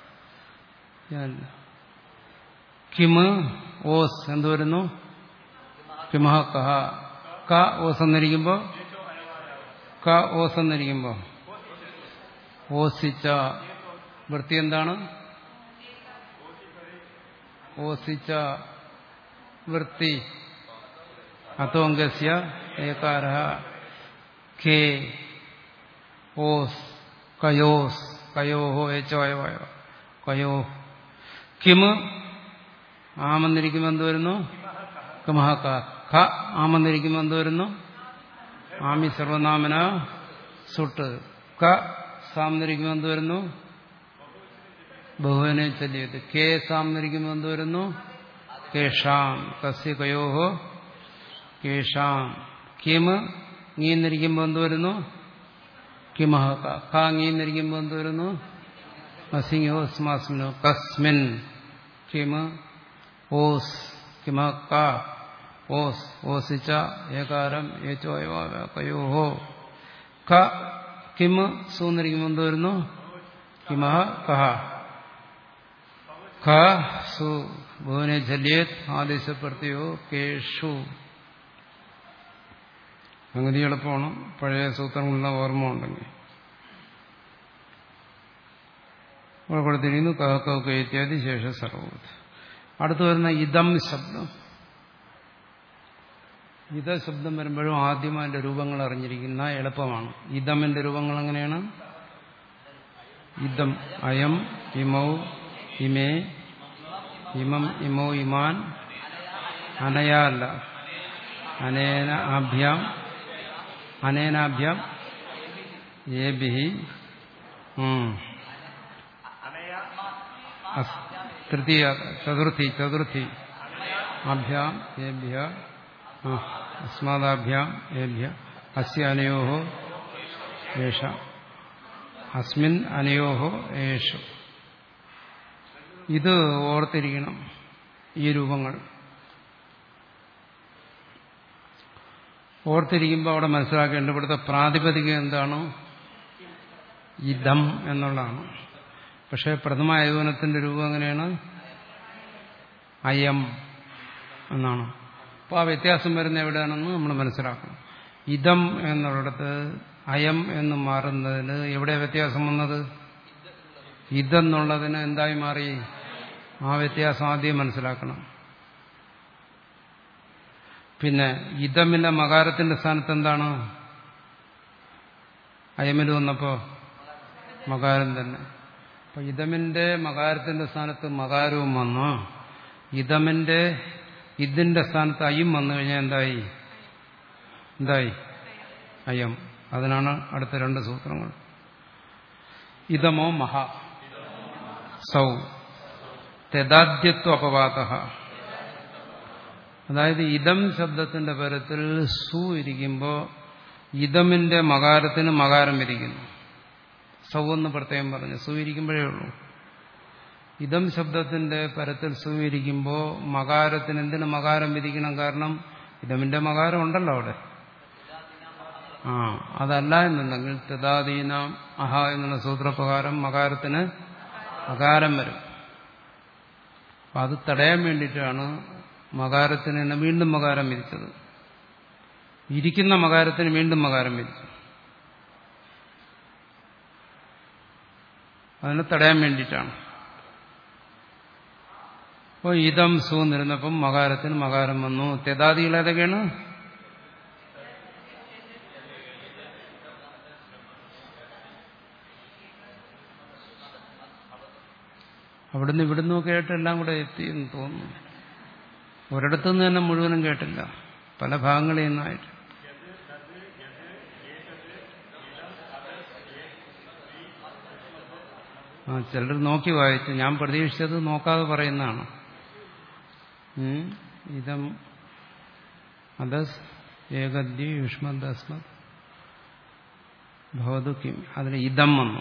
കിമ് ഓസ് എന്ത് വരുന്നു കിമഹ കഹ ക ഓസ് എന്നിരിക്കുമ്പോൾ ക ഓസ് എന്നിരിക്കുമ്പോൾ ഓസിച്ച വൃത്തി എന്താണ് ഓസിച്ച വൃത്തി അത്തോങ്കസ്യ ഏകാര കേ ഓസ് കയോസ് കയോഹോ ഏച്ചോ അയവായ കയോ കിമ് ആമെന്നിരിക്കുമ്പോൾ എന്ത് വരുന്നു കിമഹ ഖ ആമെന്നിരിക്കുമ്പോൾ എന്ത് വരുന്നു ആമി സർവനാമന സുട്ട് ക സാമെന്നിരിക്കുമ്പോൾ എന്ത് വരുന്നു ബഹുവിനെ ചൊല്ലിയത് കെ സാമെന്നിരിക്കുമ്പോൾ എന്ത് വരുന്നു കേഷാം കസ്യ കയോഹോ കേഷാം കിമ് നീന്നിരിക്കുമ്പോൾ എന്ത് വരുന്നു കിമഹ ക നീന്നിരിക്കുമ്പോൾ എന്ത് വരുന്നു അസിംഹോ സ്മാസ്മിനോ കസ്മിൻ കിമ് ഓസ് കിമ ക ഓസ് ഓസിച്ച ഏകാരം ഏച്ചോ കയോഹോ ക കിമ് സൂന്നിരിക്കുമ്പോൾ എന്ത് വരുന്നു കിമഹ കഹ ഖ സു ഭുവനെ ജല്യേത് ആദേശപ്പെടുത്തിയോ കേഷു സംഗതി എളുപ്പമാണ് പഴയ സൂത്രങ്ങളുള്ള ഓർമ്മ ഉണ്ടെങ്കിൽ അവിടെ കൊടുത്തിരിക്കുന്നു കഹക്കൊക്കെ ഇത്യാദി ശേഷ സർവത്ത് അടുത്ത് വരുന്ന ഇതം ശബ്ദം ഇത ശബ്ദം വരുമ്പോഴും ആദ്യം അതിന്റെ രൂപങ്ങൾ അറിഞ്ഞിരിക്കുന്ന എളുപ്പമാണ് ഇതമിന്റെ രൂപങ്ങൾ എങ്ങനെയാണ് ഇതം അയം ഇമൗ ഇമേ ഇമം ഇമോ ഇമാൻ അനയാ അല്ല അനേന ആഭ്യാം അനേനാഭ്യാം ഏഭിഹി ഉം. അസ്- തൃതീയ ചതുർത്ഥി ചതുർത്ഥി ആഭ്യാം ഏഭ്യ ആ, അസ്മാദാഭ്യാം ഏഭ്യ അസ്യ അനയോ ഏഷ അസ്മിൻ അനയോ ഏഷ ഇത് ഓർത്തിരിക്കണം ഈ രൂപങ്ങൾ ഓർത്തിരിക്കുമ്പോൾ അവിടെ മനസ്സിലാക്കേണ്ട ഇവിടുത്തെ പ്രാതിപതികം എന്താണ് ഇതം എന്നുള്ളതാണ് പക്ഷേ പ്രഥമ ആയോനത്തിന്റെ രൂപം എങ്ങനെയാണ് അയം എന്നാണ് അപ്പോൾ ആ വ്യത്യാസം വരുന്ന എവിടെയാണെന്ന് നമ്മൾ മനസ്സിലാക്കണം ഇതം എന്നുള്ളിടത്ത് അയം എന്ന് മാറുന്നതിന് എവിടെ വ്യത്യാസം വന്നത് ഇതെന്നുള്ളതിന് എന്തായി മാറി ആ വ്യത്യാസം ആദ്യം മനസ്സിലാക്കണം പിന്നെ ഇതമില്ല മകാരത്തിന്റെ സ്ഥാനത്ത് എന്താണ് അയമിൽ വന്നപ്പോ മകാരം തന്നെ അപ്പൊ ഇതമിന്റെ മകാരത്തിന്റെ സ്ഥാനത്ത് മകാരവും വന്നു ഇതമിന്റെ ഇതിന്റെ സ്ഥാനത്ത് അയും വന്നു കഴിഞ്ഞാൽ എന്തായി എന്തായി അയം അതിനാണ് അടുത്ത രണ്ട് സൂത്രങ്ങൾ ഇതമോ മഹ സൗ തെദാദ്യത്വ അപവാത അതായത് ഇതം ശബ്ദത്തിന്റെ പരത്തിൽ സു ഇരിക്കുമ്പോൾ ഇതമിന്റെ മകാരത്തിന് മകാരം ഇരിക്കുന്നു സൗ എന്ന് പ്രത്യേകം പറഞ്ഞു സു ഇരിക്കുമ്പോഴേ ഉള്ളൂ ഇതം ശബ്ദത്തിന്റെ പരത്തിൽ സു ഇരിക്കുമ്പോൾ മകാരത്തിന് എന്തിന് മകാരം വിധിക്കണം കാരണം ഇതമിന്റെ മകാരം ഉണ്ടല്ലോ അവിടെ ആ അതല്ല എന്നുണ്ടെങ്കിൽ തദാദീനാം അഹ എന്നുള്ള സൂത്രപ്രകാരം മകാരത്തിന് മകാരം വരും അപ്പൊ അത് തടയാൻ വേണ്ടിയിട്ടാണ് മകാരത്തിന് തന്നെ വീണ്ടും മകാരം വിധിച്ചത് ഇരിക്കുന്ന മകാരത്തിന് വീണ്ടും മകാരം വിധിച്ചു അതിനെ തടയാൻ വേണ്ടിയിട്ടാണ് അപ്പോൾ ഇതം സു നിരുന്നപ്പം മകാരത്തിന് മകാരം വന്നു തെതാദികൾ ഏതൊക്കെയാണ് അവിടുന്ന് ഇവിടുന്ന് ഒക്കെ ആയിട്ട് എല്ലാം കൂടെ എത്തി എന്ന് തോന്നുന്നു ഒരിടത്തുനിന്ന് തന്നെ മുഴുവനും കേട്ടില്ല പല ഭാഗങ്ങളിൽ നിന്നായിട്ട് ആ ചിലർ നോക്കി വായിച്ചു ഞാൻ പ്രതീക്ഷിച്ചത് നോക്കാതെ പറയുന്നതാണ് ഉം. ഇതം അദസ് ഏകദ്യ യുഷ്മദസ്മത് ഭവതു കിം അതിന് ഇതം വന്നു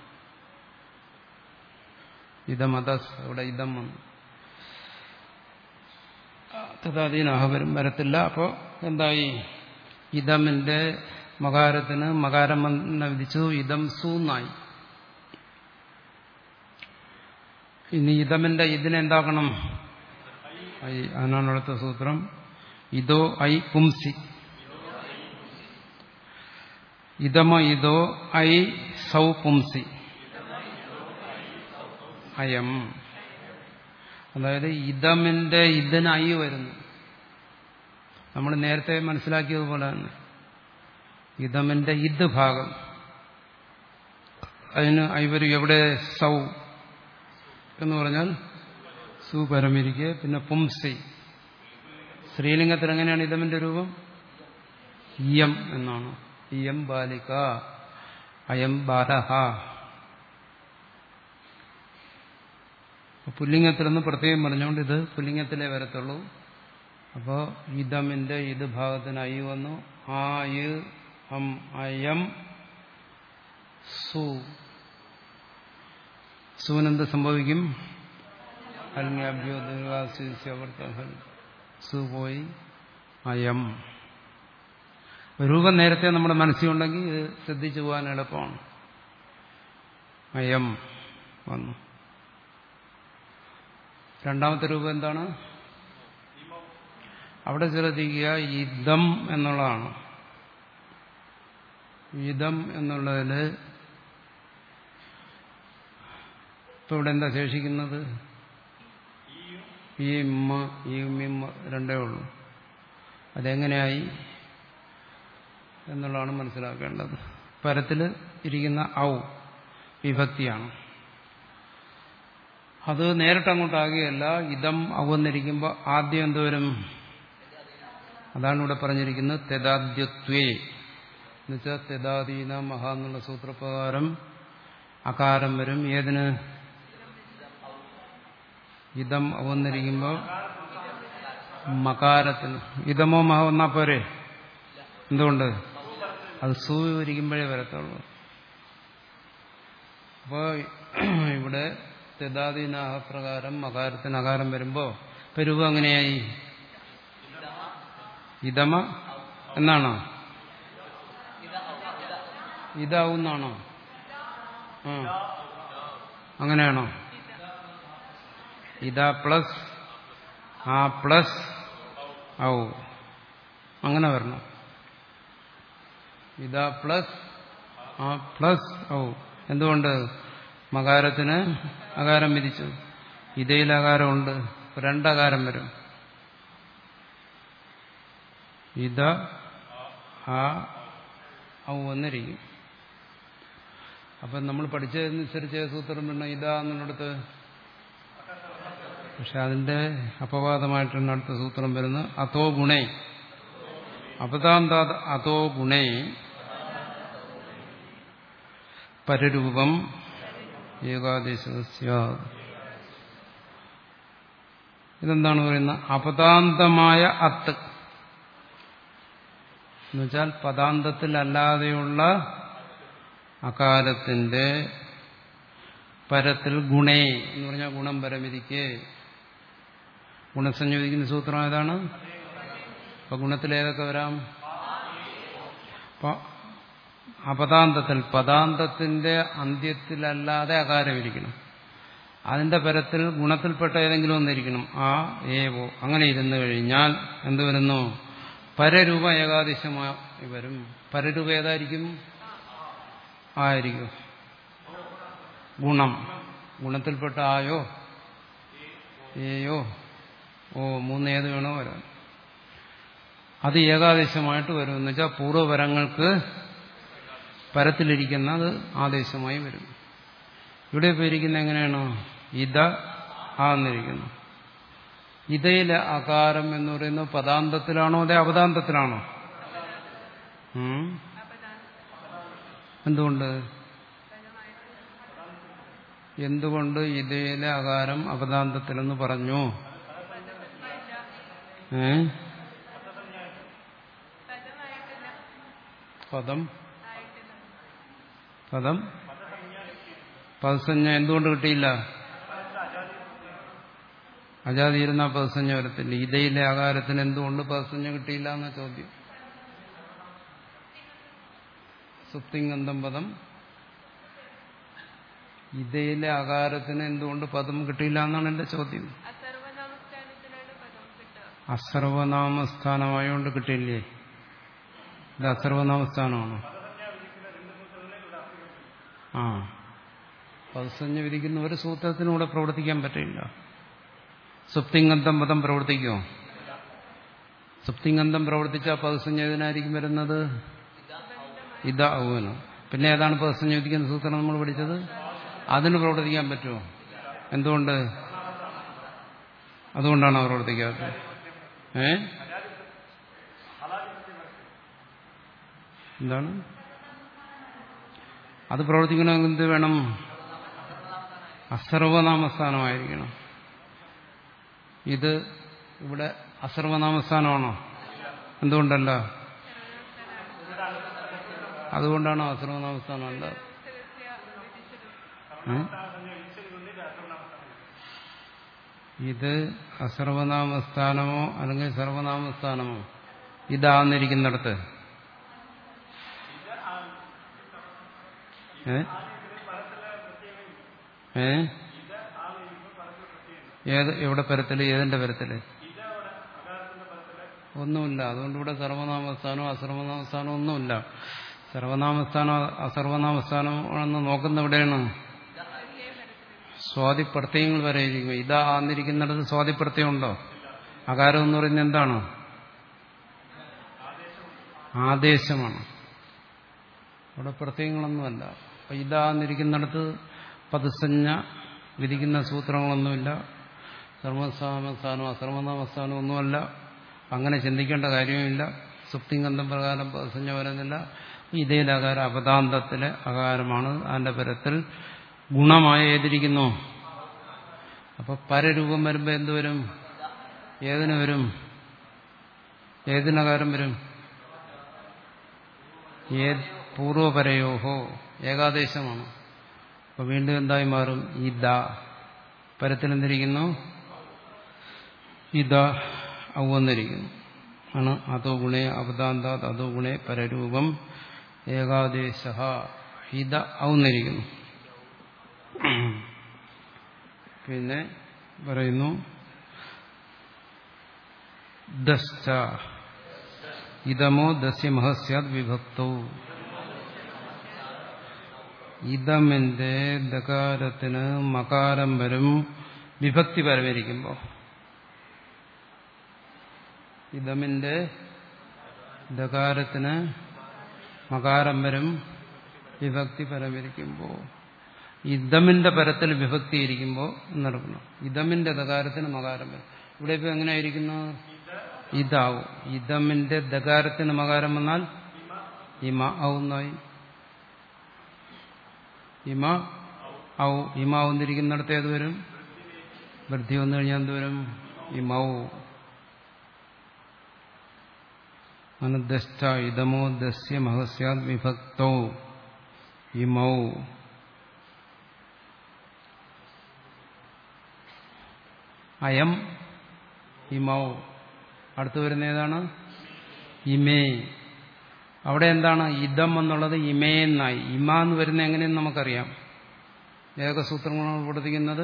ഇതം അദസ് അവിടെ ഇതം വന്നു തഥാധീനാഹ വരും വരത്തില്ല അപ്പോൾ എന്തായി ഇതമിന്റെ മകാരത്തിന് മകാരം വന്ന് വിധിച്ചു ഇതം സൂന്നായി ഇനി ഇതമിന്റെ ഇതിനെന്താക്കണം ഐ അതിനാണ് അടുത്ത സൂത്രം ഇതോ ഐ പുംസി ഇതമ ഇതോ ഐ സൗ പുംസി അയം അതായത് ഇതമിന്റെ ഇതിന് ഐ വരുന്നു നമ്മൾ നേരത്തെ മനസ്സിലാക്കിയതുപോലെ തന്നെ ഇതമിന്റെ ഇത് ഭാഗം അതിന് ഐ വരും എവിടെ സൗ എന്ന് പറഞ്ഞാൽ സു പരമിരിക്കെ പിന്നെ പുംസി സ്ത്രീലിംഗത്തിൽ എങ്ങനെയാണ് ഇതമിന്റെ രൂപം ഇയം എന്നാണ് ഇയം ബാലിക അയം ബാലഹ പുല്ലിംഗത്തിലൊന്ന് പ്രത്യേകം പറഞ്ഞുകൊണ്ട് ഇത് പുല്ലിംഗത്തിലേ വരത്തുള്ളൂ അപ്പോൾ ഇതമിന്റെ ഇത് ഭാഗത്തിന് ഐ വന്നു ആ യ് അം അയം സു സുവിനെന്ത് സംഭവിക്കും അൽങ്യാഭ്യോ ദീർഘാസ്യവർത്തഹൽ സു പോയി അയം രൂപം നേരത്തെ നമ്മുടെ മനസ്സിലുണ്ടെങ്കിൽ ഇത് ശ്രദ്ധിച്ചു പോകാൻ എളുപ്പമാണ് അയം വന്നു രണ്ടാമത്തെ രൂപം എന്താണ് അവിടെ ശ്രദ്ധിക്കുക ഇതം എന്നുള്ളതാണ് ഇതം എന്നുള്ളതിൽ ഇപ്പൊ ഇവിടെ എന്താ ശേഷിക്കുന്നത് ഈ ഇമ്മ ഈ ഉമ്മിമ്മ രണ്ടേ ഉള്ളൂ അതെങ്ങനെയായി എന്നുള്ളതാണ് മനസ്സിലാക്കേണ്ടത് പരത്തിൽ ഇരിക്കുന്ന ഔ വിഭക്തിയാണ് അത് നേരിട്ട് അങ്ങോട്ടാകുകയല്ല ഇതം അവന്നിരിക്കുമ്പോൾ ആദ്യം എന്തോരും അതാണ് ഇവിടെ പറഞ്ഞിരിക്കുന്നത് തെതാദ്യത്വേ എന്നുവെച്ചാൽ തെതാദീന മഹ എന്നുള്ള സൂത്രപ്രകാരം അകാരം വരും ഏതിന് ഇതം അവന്നിരിക്കുമ്പോൾ മകാരത്തിന് ഇതമോ മഹ വന്നാ പോരെ എന്തുകൊണ്ട് അത് സൂ ഇരിക്കുമ്പോഴേ വരത്തുള്ളൂ അപ്പോൾ ഇവിടെ തെതാദീനാഹ പ്രകാരം മകാരത്തിന് അകാരം വരുമ്പോൾ പെരുവ് അങ്ങനെയായി ഇതമ എന്നാണോ ഇതാവുന്നാണോ ആ അങ്ങനെയാണോ ഇതാ പ്ലസ് ആ പ്ലസ് ഔ അങ്ങനെ വരണം ഇതാ പ്ലസ് ആ പ്ലസ് ഔ എന്തുകൊണ്ട് മകാരത്തിന് അകാരം വിധിച്ചു ഇതയിൽ അകാരമുണ്ട് രണ്ടകാരം വരും ഇത ആ ഔ വന്നിരിക്കും അപ്പം നമ്മൾ പഠിച്ചതനുസരിച്ച് സൂത്രം പിന്നെ ഇതാ എന്നുള്ളിടത്ത് പക്ഷെ അതിന്റെ അപവാദമായിട്ടാണ് അടുത്ത സൂത്രം വരുന്നത് അതോ ഗുണേ അപതാന്ത അതോ ഗുണേ പരരൂപം ഏകാദേശ ഇതെന്താണ് പറയുന്നത് അപതാന്തമായ അത്ത് എന്നുവെച്ചാൽ പദാന്തത്തിലല്ലാതെയുള്ള അകാലത്തിന്റെ പരത്തിൽ ഗുണേ എന്ന് പറഞ്ഞാൽ ഗുണം പരമിരിക്കെ ഗുണസംയോജിക്കുന്ന സൂത്രം ഏതാണ് അപ്പൊ ഗുണത്തിൽ ഏതൊക്കെ വരാം അപ്പൊ അപദാന്തത്തിൽ പദാന്തത്തിന്റെ അന്ത്യത്തിലല്ലാതെ അകാരം ഇരിക്കണം അതിന്റെ പരത്തിൽ ഗുണത്തിൽപ്പെട്ട ഏതെങ്കിലും ഒന്നിരിക്കണം ആ ഏവോ അങ്ങനെ ഇരുന്നു കഴിഞ്ഞാൽ എന്ത് വരുന്നു പരരൂപ ഏകാദേശമായി വരും പരരൂപ ഏതായിരിക്കും ആയിരിക്കും ഗുണം ഗുണത്തിൽപ്പെട്ട ആയോ ഏയോ ഓ മൂന്ന് ഏത് വേണോ വരാൻ അത് ഏകാദേശമായിട്ട് വരും എന്ന് വെച്ചാൽ പൂർവ്വപരങ്ങൾക്ക് പരത്തിലിരിക്കുന്നത് ആദേശമായി വരും ഇവിടെ ഇപ്പോൾ ഇരിക്കുന്ന എങ്ങനെയാണ് ഇത ആന്നിരിക്കുന്നു ഇതയിലെ അകാരം എന്ന് പറയുന്നത് പദാന്തത്തിലാണോ അതെ അവതാന്തത്തിലാണോ ഉം? എന്തുകൊണ്ട് എന്തുകൊണ്ട് ഇതയിലെ അകാരം അവതാന്തത്തിലെന്ന് പറഞ്ഞു ഏ പദം പദം പദസഞ്ജ എന്തുകൊണ്ട് കിട്ടിയില്ല അജാതിയിരുന്ന പദസഞ്ജ വരത്തില്ല ഇതയിലെ ആകാരത്തിന് എന്തുകൊണ്ട് പദസഞ്ജ കിട്ടിയില്ല എന്ന ചോദ്യം സുപ്തിങ്കന്തം പദം ഇതയിലെ ആകാരത്തിന് എന്തുകൊണ്ട് പദം കിട്ടിയില്ല എന്നാണ് എന്റെ ചോദ്യം അസർവനാമസ്ഥാനത്തിനാണ് പദം കിട്ടുക അസർവനാമസ്ഥാനമായോണ്ട് കിട്ടിയില്ലേ ഇത് അസർവനാമസ്ഥാനമാണോ ആ പദസഞ്ജ വിധിക്കുന്ന ഒരു സൂത്രത്തിനും ഇവിടെ പ്രവർത്തിക്കാൻ പറ്റില്ല സുപ്തിങ്കന്തം പദം പ്രവർത്തിക്കുമോ സുപ്തിങ്കന്തം പ്രവർത്തിച്ച പദസഞ്ജ ഏതിനായിരിക്കും വരുന്നത് ഇതാ ഔവനോ പിന്നെ ഏതാണ് പദസഞ്ജ വിധിക്കുന്ന സൂത്രം നമ്മൾ പഠിച്ചത് അതിന് പ്രവർത്തിക്കാൻ പറ്റുമോ എന്തുകൊണ്ട് അതുകൊണ്ടാണ് അവർ പ്രവർത്തിക്കാത്തത് ഏ എന്താണ് അത് പ്രവർത്തിക്കണമെങ്കിൽ എന്ത് വേണം അസർവനാമസ്ഥാനമായിരിക്കണം ഇത് ഇവിടെ അസർവനാമസ്ഥാനമാണോ എന്തുകൊണ്ടല്ല അതുകൊണ്ടാണോ അസർവനാമസ്ഥാനം അല്ല ഏ? ഇത് അസർവനാമസ്ഥാനമോ അല്ലെങ്കിൽ സർവനാമസ്ഥാനമോ ഇതാന്നിരിക്കുന്നിടത്ത് ഏ ഏ ഏത് എവിടെ പരത്തില് ഏതിന്റെ പരത്തില് ഒന്നുമില്ല അതുകൊണ്ട് ഇവിടെ സർവനാമസ്ഥാനോ അസർവനാമസ്ഥാനോ ഒന്നുമില്ല സർവനാമസ്ഥാനോ അസർവനാമസ്ഥാനോ ആണെന്ന് നോക്കുന്ന എവിടെയാണ് സ്വാതിപ്രത്യയങ്ങൾ വരെ ഇരിക്കും ഇതാ ആന്നിരിക്കുന്നിടത്ത് സ്വാതിപ്രത്യയം ഉണ്ടോ അകാരം എന്ന് പറയുന്നത് എന്താണ് ആദേശമാണ് അവിടെ പ്രത്യയങ്ങളൊന്നുമല്ല അപ്പൊ ഇതാന്നിരിക്കുന്നിടത്ത് പദസഞ്ജ വിധിക്കുന്ന സൂത്രങ്ങളൊന്നുമില്ല സർവസാമസ്ഥാനവും അസർവനാമസ്ഥാനവും ഒന്നുമല്ല അങ്ങനെ ചിന്തിക്കേണ്ട കാര്യവുമില്ല സുപ്തിങ്കന്ധം പ്രകാരം പദസഞ്ജ വരുന്നില്ല ഇതേ അകാരം അപദാന്തത്തിലെ അകാരമാണ് അതിന്റെ പരത്തിൽ ഗുണമായ ഏതിരിക്കുന്നു അപ്പൊ പരരൂപം വരുമ്പോ എന്തുവരും ഏതിന് വരും ഏതിനകാരം വരും ഏത് പൂർവപരയോഹോ ഏകാദേശമാണ് അപ്പൊ വീണ്ടും എന്തായി മാറും ഇത പരത്തിലെന്തിരിക്കുന്നു ഇത ഔവന്നിരിക്കുന്നു ആണ് അതോ ഗുണേ അവതാന്താത് അതോ ഗുണേ പരരൂപം ഏകാദേശ ഇത ഔന്നിരിക്കുന്നു പിന്നെ പറയുന്നു ദശ്ച ഇതമോ ദസ്യ മഹസ്യാത് വിഭക്തോ ഇതമിന്റെ ദകാരത്തിന് മകാരം വരും വിഭക്തി പരമിരിക്കുമ്പോൾ ഇതമിന്റെ ദകാരത്തിന് മകാരം വരും വിഭക്തി പരമിരിക്കുമ്പോൾ ഇതമിന്റെ പരത്തിൽ വിഭക്തി ഇരിക്കുമ്പോൾ നടക്കണം ഇതമിന്റെ ദകാരത്തിന് മകാരം വരും ഇവിടെ ഇപ്പൊ എങ്ങനെയായിരിക്കുന്നു ഇതാവും ഇതമിന്റെ ദകാരത്തിന് മകാരം വന്നാൽ ഇമ ഔന്നായി ഇമ ഔ ഇമ ഔന്നിരിക്കുന്നിടത്ത് ഏത് വരും വൃദ്ധി വന്നു കഴിഞ്ഞാൽ എന്ത് വരും ഇമൗ അനുദശ്ച ഇതമോ ദസ്യ മഹസ്യാത് വിഭക്തോ ഇമൗ അയം ഇമൗ അടുത്ത് വരുന്ന ഏതാണ് ഇമേ അവിടെ എന്താണ് ഇതം എന്നുള്ളത് ഇമേ എന്നായി ഇമ എന്ന് വരുന്ന എങ്ങനെയെന്ന് നമുക്കറിയാം ഏകസൂത്രങ്ങളാണ് പഠിപ്പിക്കുന്നത്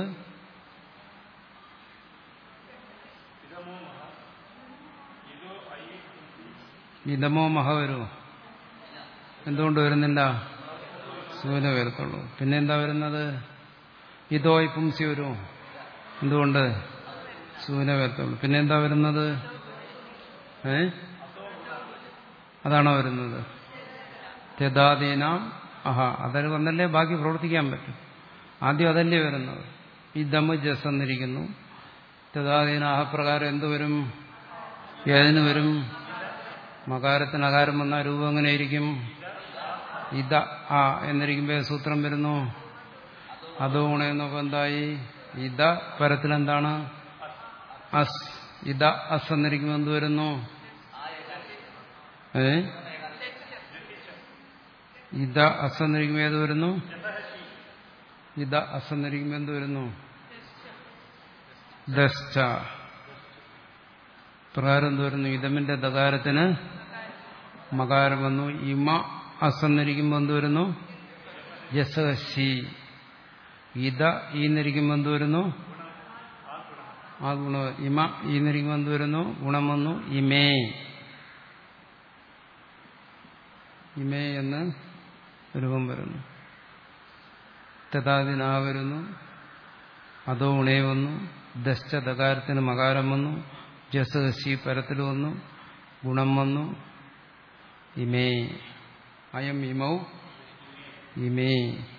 ഇതമോ മഹ വരുമോ എന്തുകൊണ്ട് വരുന്നില്ല സൂന വരത്തുള്ളൂ പിന്നെ എന്താ വരുന്നത് ഇതോയ് പുംസി വരുമോ എന്തുകൊണ്ട് സൂന വരത്തുള്ളൂ പിന്നെ എന്താ വരുന്നത് ഏ അതാണോ വരുന്നത് തെതാദീനാം അഹ അതിൽ വന്നല്ലേ ബാക്കി പ്രവർത്തിക്കാൻ പറ്റും ആദ്യം അതല്ലേ വരുന്നത് ഈ ദമ് ജസ് എന്നിരിക്കുന്നു തെതാദീന അഹപ്രകാരം എന്ത് വരും ഏതിന് വരും മകാരത്തിന് അകാരം വന്ന രൂപം എങ്ങനെയിരിക്കും ഇത ആ എന്നിരിക്കുമ്പോൾ സൂത്രം വരുന്നു അതോ ഗുണമെന്നൊക്കെ എന്തായി ഇത പരത്തിലെന്താണ് അസ് ഇത അസ് എന്നിരിക്കുമ്പോൾ എന്ത് വരുന്നു ഏ ഇത അസ് എന്നിരിക്കുമ്പോൾ ഏത് വരുന്നു ഇത അസ് എന്നിരിക്കുമ്പോൾ എന്ത് വരുന്നു ദശ്ച പ്രകാരം എന്ത് വരുന്നു ഇതമിന്റെ ദകാരത്തിന് മകാരം വന്നു ഇമ അസന്നിരിക്കുമ്പോൾ എന്ത് വരുന്നു യസി ഇത ഈന്നിരിക്കുമ്പോൾ എന്ത് വരുന്നു ആ ഗുണ ഇമ ഈന്നിരിക്കുമ്പോൾ എന്ത് വരുന്നു ഗുണം വന്നു ഇമേ ഇമേ എന്ന് രൂപം വരുന്നു തഥാദിനാ വരുന്നു അതോ ഉണേ വന്നു ദശ്ച ദകാരത്തിന് മകാരം വന്നു ജസി പരത്തിൽ വന്നു ഗുണം വന്നു ഇമേ അയം ഇമൗ ഇമേ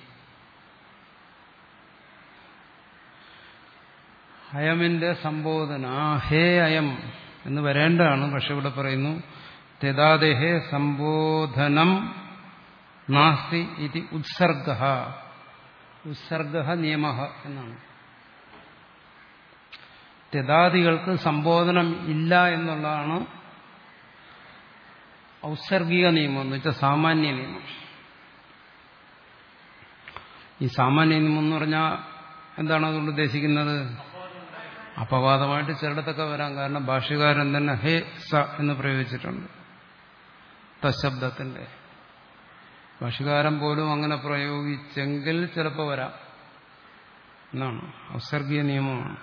അയമിന്റെ സംബോധന ഹേ അയം എന്ന് വരേണ്ടതാണ് പക്ഷെ ഇവിടെ പറയുന്നു തെതാദേഹേ സംബോധനം നാസ്തി ഇത് ഉത്സർഗ ഉത്സർഗ നിയമ എന്നാണ് തെതാദികൾക്ക് സംബോധനം ഇല്ല എന്നുള്ളതാണ് ഔസർഗിക നിയമം എന്ന് വെച്ചാൽ സാമാന്യ നിയമം ഈ സാമാന്യ നിയമം എന്ന് പറഞ്ഞാൽ എന്താണ് അതുകൊണ്ട് ഉദ്ദേശിക്കുന്നത് അപവാദമായിട്ട് ചിലയിടത്തൊക്കെ വരാം കാരണം ഭാഷ്യകാരൻ തന്നെ ഹേ സ എന്ന് പ്രയോഗിച്ചിട്ടുണ്ട് തശബ്ദത്തിന്റെ ഭാഷ്യകാരൻ പോലും അങ്ങനെ പ്രയോഗിച്ചെങ്കിൽ ചിലപ്പോൾ വരാം എന്നാണ് ഔസർഗീയ നിയമമാണ്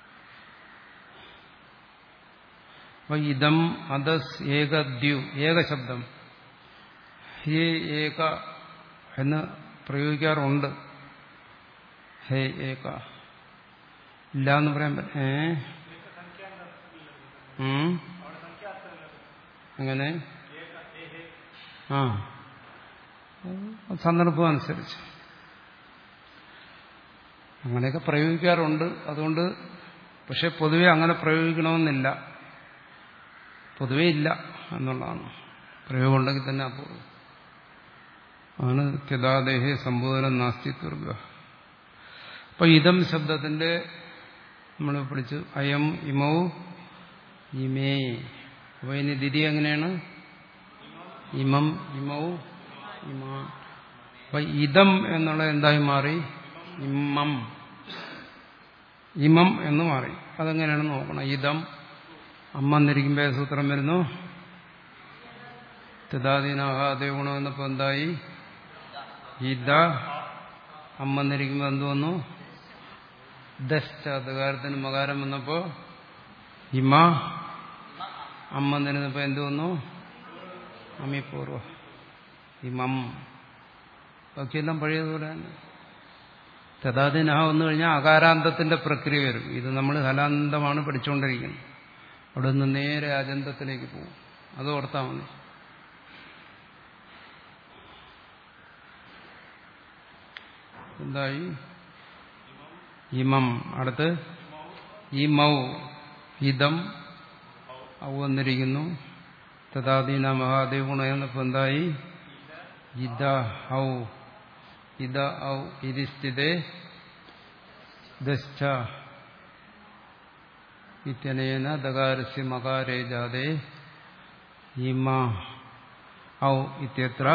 അപ്പൊ ഇതം അദസ് ഏകദ്യു ഏകശബ്ദം ഹേ ഏക എന്ന് പ്രയോഗിക്കാറുണ്ട് ഹേ ഏക ഇല്ല എന്ന് പറയാൻ പറ്റും ഏ ഉം? എങ്ങനെ ആ സന്ദർഭം അനുസരിച്ച് അങ്ങനെയൊക്കെ പ്രയോഗിക്കാറുണ്ട് അതുകൊണ്ട് പക്ഷെ പൊതുവെ അങ്ങനെ പ്രയോഗിക്കണമെന്നില്ല പൊതുവെ ഇല്ല എന്നുള്ളതാണ് പ്രയോഗം ഉണ്ടെങ്കിൽ തന്നെ അപ്പോൾ ആണ് ത്യതാദേഹേ സംബോധനം നാസ്തിത്വ അപ്പൊ ഇതം ശബ്ദത്തിന്റെ നമ്മൾ പഠിച്ചു അയം ഇമൗ ഇമേ അപ്പൊ ഇനി ദിതി എങ്ങനെയാണ് ഇമം ഇമൗ ഇമാ അപ്പൊ ഇതം എന്നുള്ള എന്തായി മാറി ഇമ്മം ഇമം എന്ന് മാറി അതെങ്ങനെയാണ് നോക്കണം ഇതം അമ്മ എന്നിരിക്കുമ്പോൾ സൂത്രം വരുന്നു തിതാദീനാഹാദേ ഗുണം എന്നപ്പോ എന്തായി ഇത അമ്മ എന്നിരിക്കുമ്പോൾ എന്ത് വന്നു ദശ്ചാതകാരത്തിന് മകാരം വന്നപ്പോ ഇമ അമ്മ എന്നിരുന്നപ്പോ എന്ത് വന്നു അമിപൂർവ ഇമം ബാക്കിയെല്ലാം പഴയതുപോലെ തന്നെ തഥാദിന വന്നു കഴിഞ്ഞാൽ അകാരാന്തത്തിന്റെ പ്രക്രിയ വരും ഇത് നമ്മൾ ഹലാന്തമാണ് പഠിച്ചുകൊണ്ടിരിക്കുന്നത് അവിടെ നിന്ന് നേരെ അജന്തത്തിലേക്ക് പോകും അത് ഓർത്താൽ മതി എന്തായി ഇമം അടുത്ത് ഇമൗ ഇതം ഔ വന്നിരിക്കുന്നു തഥാദീന മഹാദേവ് ഗുണ എന്നപ്പോ എന്തായി ഇത ഔ ഇത ഔ ഇരിസ്ഥിതേ ദശ്ച ഇത്യനേന ദകാരസ്യ മകാരേ ജാതേ ഇമ ഔ ഇത്യത്ര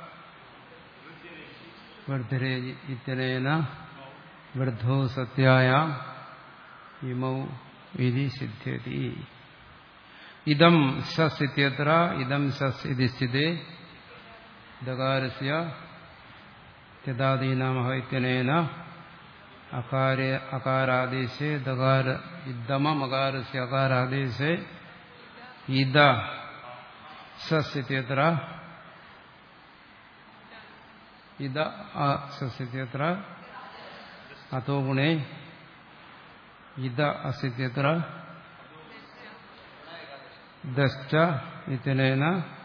വർദ്ധരേ ഇത്യനേന വൃദ്ധോ സത്യായ ഇമൗ ഇതി സിദ്ധ്യതി ഇതം ശസ് ഇത്യത്ര ഇതം ശസ് ഇതി സ്ഥിതേ ദകാരസ്യ ത്യതാദീനാമഹ ഇത്യനേന അകാരെ അകാരാദേശേ ദകാര ഇദ്ദമകാരസ്യ അകാരാദേശേ ഇദ സസ് ഇത്യത്ര ഇദ സസ് ഇത്യത്ര അതോ ഗുണേ ഇദ അസിത്യത്ര ദശ്ച ഇത്യനേന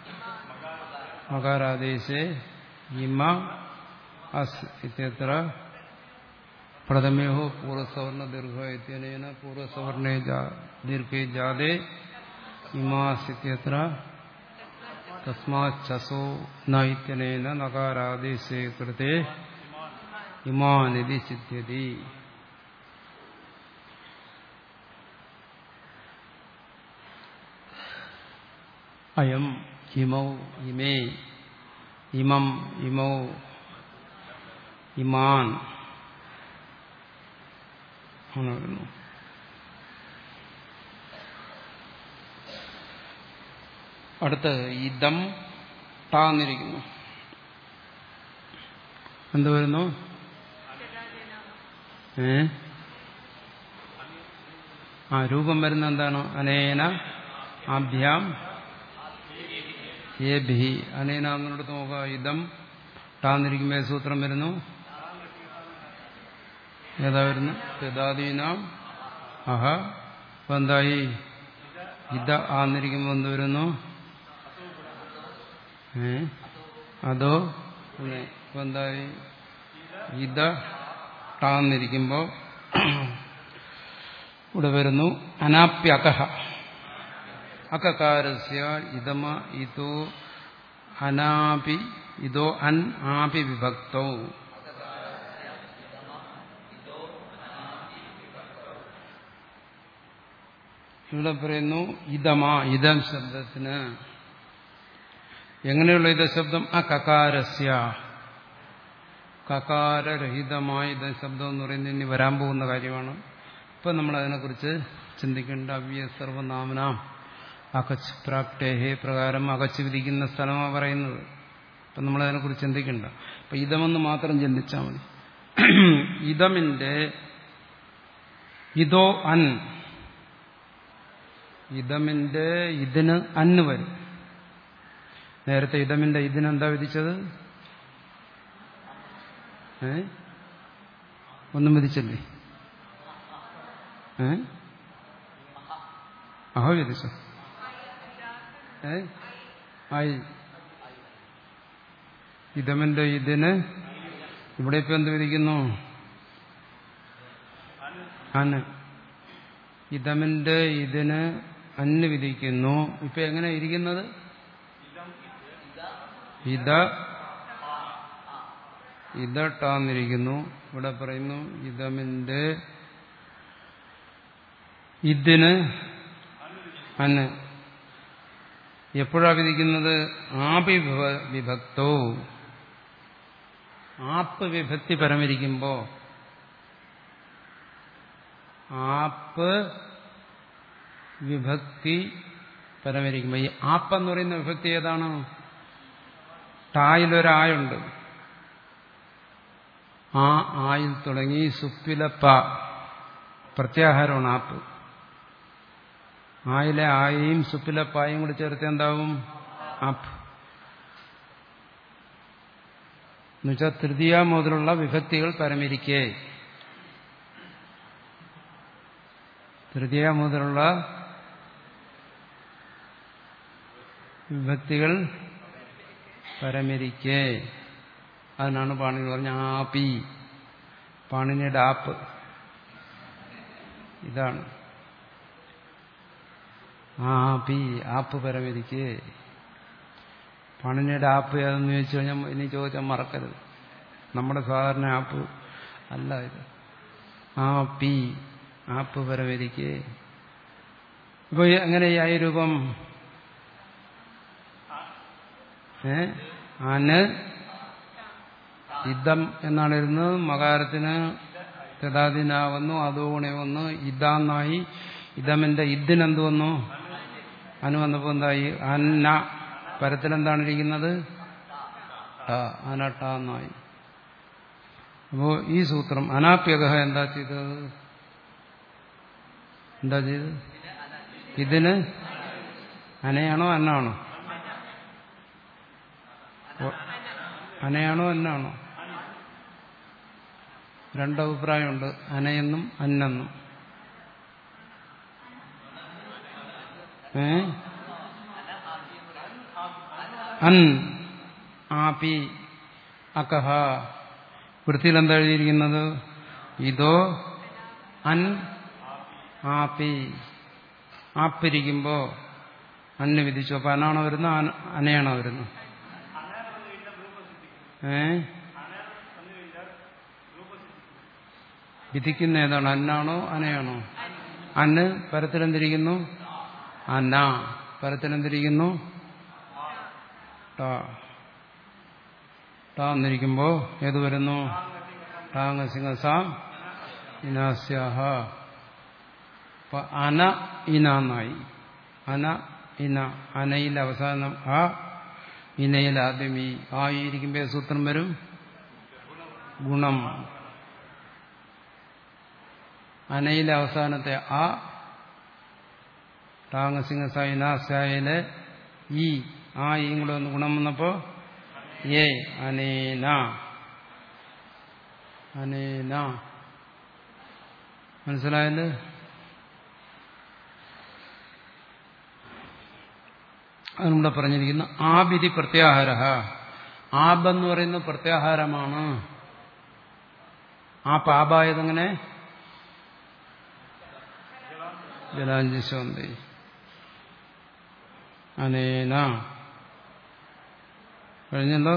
മകാരാദേശേ ഇമ അസ് ഇത്യത്ര പ്രഥമയോ പൂർവസവർണ ദീർഘ ഇത്യനേന പൂർവസവർണേ ദീർഘേ ജാതേ ഇമാസിത്യത്ര തസ്മാച്ചസോ ന ഇത്യനേന നകാരാദേശേ കൃതേ ഇമാനിധി സിദ്ധ്യതി അയം ഇമൗ ഇമേ ഇമം ഇമൗ ഇമാൻ അങ്ങനെ വരുന്നു അടുത്ത് ഇതം ടാന്നിരിക്കുന്നു എന്ത് വരുന്നു ഏ ആ രൂപം വരുന്ന എന്താണ് അനേന ആഭ്യാം ഏ ഭി അനേന എന്നിടത്ത് നോക്കുക ഇതം ടാന്നിരിക്കുമ്പോൾ സൂത്രം വരുന്നു ഏതാ വരുന്നു പിതാദീനാം അഹ ഇപ്പൊ എന്തായി ഇത ആന്നിരിക്കുമ്പോൾ എന്ത് വരുന്നു ഏ അതോ ഇപ്പൊ എന്തായി ഇത ടാന്നിരിക്കുമ്പോ ഇവിടെ വരുന്നു അനാപ്യകഹ അകകാരസ്യ ഇതമ ഇതോ അനാപി ഇതോ അൻ ആപി വിഭക്തോ ഇവിടെ പറയുന്നു ഇതമ ഇതം ശബ്ദത്തിന് എങ്ങനെയുള്ള ഇത ശബ്ദം ആ കകാരസ്യ കകാരരഹിതമായ ഇത ശബ്ദം എന്ന് പറയുന്നത് ഇനി വരാൻ പോകുന്ന കാര്യമാണ് ഇപ്പം നമ്മൾ അതിനെക്കുറിച്ച് ചിന്തിക്കേണ്ട അവ്യ സർവനാമനാം അകച്ച് പ്രാപ്തേഹേ പ്രകാരം അകച്ച് വിധിക്കുന്ന സ്ഥലമാണ് പറയുന്നത് അപ്പം നമ്മളതിനെക്കുറിച്ച് ചിന്തിക്കണ്ട അപ്പം ഇതമെന്ന് മാത്രം ചിന്തിച്ചാൽ മതി ഇതമിന്റെ ഇതോ അൻ ഇതമിന്റെ ഇതിന് അന്ന് വരും നേരത്തെ ഇതമിന്റെ ഇതിനെന്താ വിധിച്ചത് ഏ ഒന്നും വിധിച്ചല്ലേ ഏ അഹോ വിധിച്ചോ ഏ ആയി ഇതമിന്റെ ഇതിന് ഇവിടെ ഇപ്പൊ എന്ത് വിധിക്കുന്നു അന് ഇതമിന്റെ ഇതിന് അന്ന് വിധിക്കുന്നു ഇപ്പൊ എങ്ങനെ ഇരിക്കുന്നത് ഇത ഇതട്ടാന്നിരിക്കുന്നു ഇവിടെ പറയുന്നു ഇതമിന്റെ ഇതിന് അന്ന് എപ്പോഴാ വിധിക്കുന്നത് ആപി വിഭ- വിഭക്തോ ആപ്പ് വിഭക്തി പരമിരിക്കുമ്പോ ആപ്പ് വിഭക്തി പരമിരിക്കുമ്പോ ഈ ആപ്പ് എന്ന് പറയുന്ന വിഭക്തി ഏതാണ് ടായിലൊരായുണ്ട് ആ ആയിൽ തുടങ്ങി സുപ്പിലപ്പ പ്രത്യാഹാരമാണ് ആപ്പ് ആയിലെ ആയയും സുപ്പിലപ്പായും കൂടി ചേർത്ത് എന്താവും ആപ്പ് എന്നുവെച്ചാൽ തൃതീയ മുതലുള്ള വിഭക്തികൾ പരമിരിക്കെ തൃതീയ മുതലുള്ള വിഭക്തികൾ പരമിരിക്കെ അതിനാണ് പാണിനി പറഞ്ഞ ആപി പാണിനിയുടെ ആപ്പ് ഇതാണ് ആപി ആപ്പ് പരമിരിക്കെ പാണിനിയുടെ ആപ്പ് ഏതെന്ന് ചോദിച്ചു കഴിഞ്ഞാൽ ഇനി ചോദിച്ചാൽ മറക്കരുത് നമ്മുടെ സാധാരണ ആപ്പ് അല്ല ഇത് ആ പി ആപ്പ് പരമരിക്ക് ഇപ്പൊ എങ്ങനെ ഈ ആയി രൂപം ഏ അന് ഇതം എന്നാണ് ഇരുന്നത് മകാരത്തിന് തഥാദിനാവുന്നു അതോണെ വന്നു ഇതാന്നായി ഇതമിന്റെ ഇതിനെന്ത് വന്നു അനു വന്നപ്പോ എന്തായി അന്ന പരത്തിലെന്താണ് ഇരിക്കുന്നത് ട അനട്ട എന്നായി അപ്പോ ഈ സൂത്രം അനാപ്യക എന്താ ചെയ്തത് എന്താ ചെയ്തത് ഇതിന് അനയാണോ അന്നാണോ ഓ, അനയാണോ അന്നാണോ രണ്ടഭിപ്രായമുണ്ട് അനയെന്നും അന്നെന്നും ഏ അൻ ആപി അകഹ വൃത്തിയിൽ എന്താ എഴുതിയിരിക്കുന്നത് ഇതോ അൻ ആപി ആപ്പിരിക്കുമ്പോ അന്ന് വിധിച്ചു അപ്പൊ അനാണോ വരുന്നത് അന- അനയാണോ വരുന്നത് ഏ വിധിക്കുന്ന ഏതാണ് അന്നാണോ അനയാണോ അന്ന് പരത്തിലെന്തിരിക്കുന്നു അന്ന പരത്തിലെന്തിരിക്കുന്നു ട ട എന്നിരിക്കുമ്പോ ഏത് വരുന്നു ടാങ് സിംഹസാം ഇനാസ്യാഹ അപ്പൊ അന ഇനാന്നായി അന ഇന അനയിൽ അവസാനം ആ ഇനയിൽ ആദ്യം ഈ ആ ഇരിക്കുമ്പോ സൂത്രം വരും ഗുണം അനയിലെ അവസാനത്തെ ആ ടാങ്ങസിംഹസായിനാസ്യായിലെ ഈ ആ ഈയും കൂടെ ഒന്ന് ഗുണം വന്നപ്പോ ഏ അനേന അനേന മനസ്സിലായത് അതിനൂടെ പറഞ്ഞിരിക്കുന്നു ആബിധി പ്രത്യാഹാര ആബെന്ന് പറയുന്ന പ്രത്യാഹാരമാണ് ആ പാപായതെങ്ങനെ ജലാഞ്ജസ്വന്തി അനേന കഴിഞ്ഞല്ലോ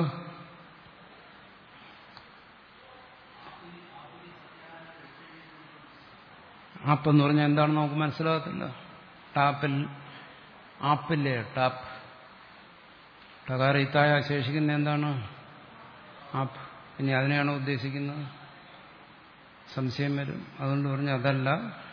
ആപ്പെന്ന് പറഞ്ഞാൽ എന്താണെന്ന് നമുക്ക് മനസ്സിലാകത്തില്ല ടാപ്പിൽ ആപ്പില്ലേ ടാപ്പ് ടകാര ഇത്തായ ശേഷിക്കുന്ന എന്താണ് ആപ്പ് ഇനി അതിനെയാണോ ഉദ്ദേശിക്കുന്നത് സംശയം വരും അതുകൊണ്ട് പറഞ്ഞ അതല്ല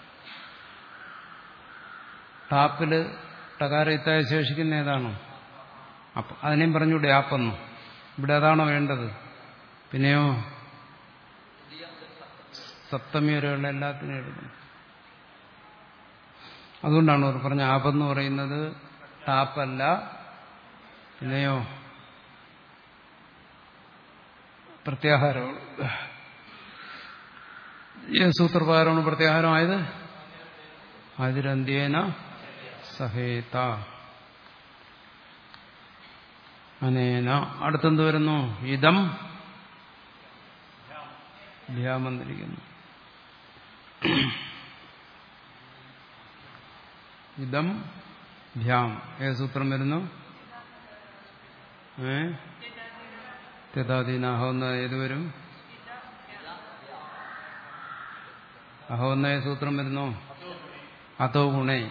ടാപ്പില് ടകാര ഇത്തായ ശേഷിക്കുന്ന ഏതാണോ അപ്പൊ അതിനെയും പറഞ്ഞൂടെ ആപ്പെന്നു ഇവിടെ അതാണോ വേണ്ടത് പിന്നെയോ സപ്തമി വരെയുള്ള എല്ലാത്തിനും എഴുതണം അതുകൊണ്ടാണ് അവർ പറഞ്ഞ ആപ്പെന്ന് പറയുന്നത് ടാപ്പല്ല പിന്നെയോ പ്രത്യാഹാരമാണ് ഈ സൂത്രപ്രകാരമാണ് പ്രത്യാഹാരമായത് അതിരന്ത്യേന സഹേത അനേന അടുത്തെന്ത് വരുന്നു ഇതം ഭ്യാം വന്നിരിക്കുന്നു ഇതം ഭ്യാം ഏത് സൂത്രം വരുന്നു ഏ തെതാദീനാഹോന്ന ഏത് വരും അഹോന്ന ഏത് സൂത്രം വരുന്നു അതോ ഗുണേ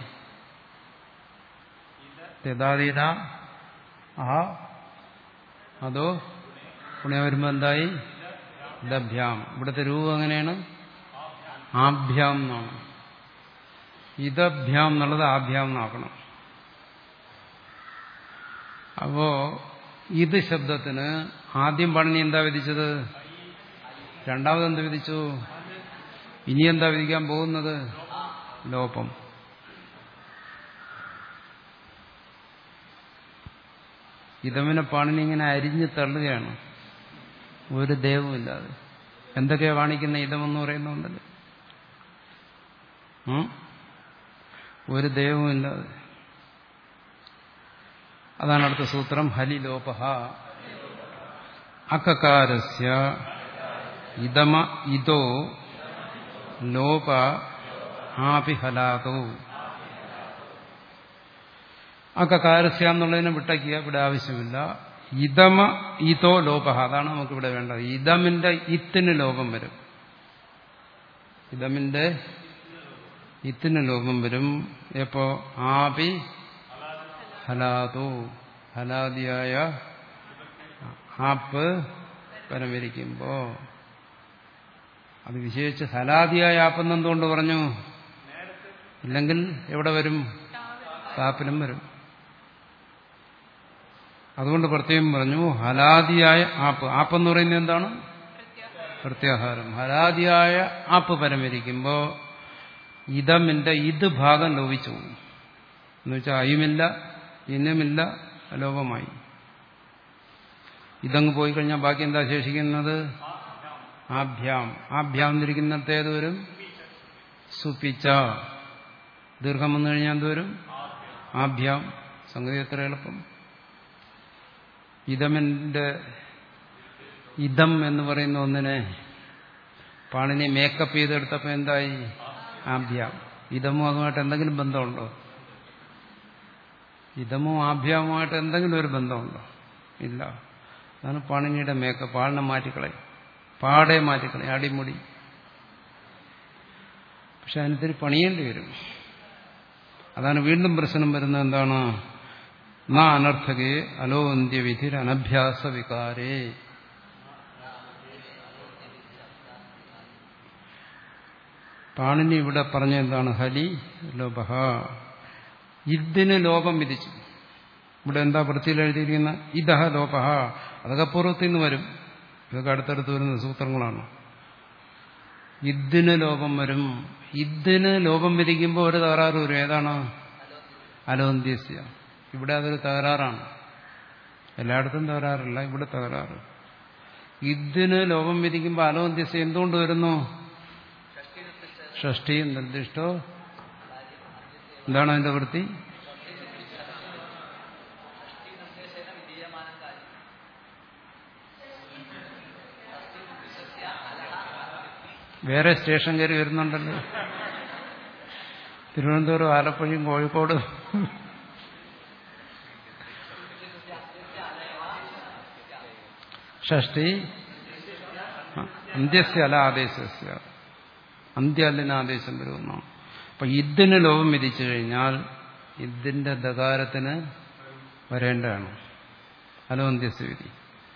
തെതാദീന അഹ അതോ ഗുണ വരുമ്പോ എന്തായി ദഭ്യാം ഇവിടുത്തെ രൂപം എങ്ങനെയാണ് ആഭ്യാം എന്നാണ് ഇതഭ്യാം എന്നുള്ളത് ആഭ്യാം എന്നാക്കണം അപ്പോ ഇത് ശബ്ദത്തിന് ആദ്യം പണിനി എന്താ വിധിച്ചത് രണ്ടാമത് എന്ത് വിധിച്ചു ഇനി എന്താ വിധിക്കാൻ പോകുന്നത് ലോപം ഇതമിനെ പാണിനി ഇങ്ങനെ അരിഞ്ഞു തള്ളുകയാണ് ഒരു ദേവുമില്ലാതെ എന്തൊക്കെയാ കാണിക്കുന്ന ഇതമെന്ന് പറയുന്നുണ്ടല്ലോ ഉം? ഒരു ദൈവമില്ലാതെ അതാണ് അടുത്ത സൂത്രം ഹലിലോപഹ അക്കകാരസ്യ ഇതമ ഇതോ ലോപ ആപിഹലാതോ അക്കകാരസ്യ എന്നുള്ളതിനെ വിട്ടയ്ക്കുക ഇവിടെ ആവശ്യമില്ല ഇതമ ഇതോ ലോപഹ അതാണ് നമുക്കിവിടെ വേണ്ടത് ഇതമിന്റെ ഇത്തിന് ലോപം വരും ഇതമിന്റെ ഇത്തിന് ലോപം വരും എപ്പോ ആപി ഹലാതോ ഹലാദിയായ ആപ്പ് പരമരിക്കുമ്പോ അത് വിശേഷിച്ച് ഹലാദിയായ ആപ്പെന്ന് എന്തുകൊണ്ട് പറഞ്ഞു ഇല്ലെങ്കിൽ എവിടെ വരും താപ്പിലും വരും അതുകൊണ്ട് പ്രത്യേകം പറഞ്ഞു ഹലാദിയായ ആപ്പ് ആപ്പെന്ന് പറയുന്നത് എന്താണ് പ്രത്യാഹാരം ഹലാദിയായ ആപ്പ് പരമരിക്കുമ്പോ ഇതമിന്റെ ഇത് ഭാഗം ലോപിച്ചു പോകും എന്നുവെച്ചാൽ അയുമില്ല ഇന്നുമില്ല ലോപമായി ഇതങ്ങ് പോയി കഴിഞ്ഞാൽ ബാക്കി എന്താ ശേഷിക്കുന്നത് ആഭ്യാം ആഭ്യാം എന്നിരിക്കുന്നിടത്ത് ഏത് വരും സുപ്പിച്ച ദീർഘം വന്നു കഴിഞ്ഞാൽ എന്ത് വരും ആഭ്യാം സംഗതി എത്ര എളുപ്പം ഇതമിന്റെ ഇതം എന്ന് പറയുന്ന ഒന്നിനെ പാണിനെ മേക്കപ്പ് ചെയ്തെടുത്തപ്പോ എന്തായി ആഭ്യാം ഇതമോ അതുമായിട്ട് എന്തെങ്കിലും ബന്ധമുണ്ടോ ഇതമോ ആഭ്യാവുമായിട്ട് എന്തെങ്കിലും ഒരു ബന്ധമുണ്ടോ ഇല്ല അതാണ് പാണിനിയുടെ മേക്കപ്പ് പാടിനെ മാറ്റിക്കളയും പാടെ മാറ്റിക്കളയും അടിമുടി പക്ഷെ അതിനത്തിരി പണിയേണ്ടി വരും അതാണ് വീണ്ടും പ്രശ്നം വരുന്നത് എന്താണ് നാ അനർത്ഥകേ അലോ അന്ത്യവിധിർ അനഭ്യാസ വികാരേ പാണിനി ഇവിടെ പറഞ്ഞ എന്താണ് ഹലി ലോപഹ ഇതിന് ലോപം വിധിച്ചു ഇവിടെ എന്താ വൃത്തിയിൽ എഴുതിയിരിക്കുന്ന ഇതഹ ലോപഹ അതൊക്കെ പൂർവ്വത്തിൽ നിന്ന് വരും ഇതൊക്കെ അടുത്തടുത്ത് വരുന്ന സൂത്രങ്ങളാണ് ഇതിന് ലോപം വരും ഇതിന് ലോപം വിധിക്കുമ്പോൾ ഒരു തകരാറ് വരും ഏതാണ് അലോന്ത്യസ്യ ഇവിടെ അതൊരു തകരാറാണ് എല്ലായിടത്തും തകരാറില്ല ഇവിടെ തകരാറ് ഇതിന് ലോപം വിധിക്കുമ്പോൾ അലോന്ത്യസ്യ എന്തുകൊണ്ട് വരുന്നു ഷഷ്ടി നിർദ്ദിഷ്ടോ എന്താണ് അതിന്റെ വൃത്തി വേറെ സ്റ്റേഷൻ കയറി വരുന്നുണ്ടല്ലോ തിരുവനന്തപുരം ആലപ്പുഴയും കോഴിക്കോട് ഷഷ്ടി അന്ത്യസ്യ അല ആദേശസ്യ അന്ത്യല്ലിന് ആദേശം വരുമെന്നാണ് അപ്പൊ ഇതിന് ലോകം വിധിച്ചു കഴിഞ്ഞാൽ ഇതിന്റെ ദകാരത്തിന് വരേണ്ടതാണ് അലോ അന്ത്യസ്യ വിധി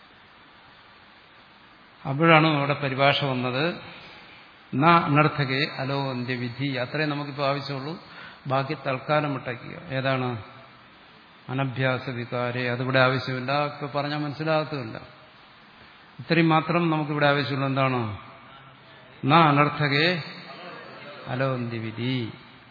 അപ്പോഴാണ് അവിടെ പരിഭാഷ വന്നത് ന അനർത്ഥകെ അലോ അന്ത്യവിധി അത്രേ നമുക്കിപ്പോൾ ആവശ്യമുള്ളൂ ബാക്കി തൽക്കാലം വിട്ടയ്ക്കുക ഏതാണ് അനഭ്യാസ വികാരെ അതിവിടെ ആവശ്യമില്ല ഇപ്പൊ പറഞ്ഞാൽ മനസ്സിലാകത്തുമില്ല ഇത്രയും മാത്രം നമുക്കിവിടെ ആവശ്യമുള്ളൂ എന്താണ് ന അനർത്ഥകെ അലോന്ത്യവിധി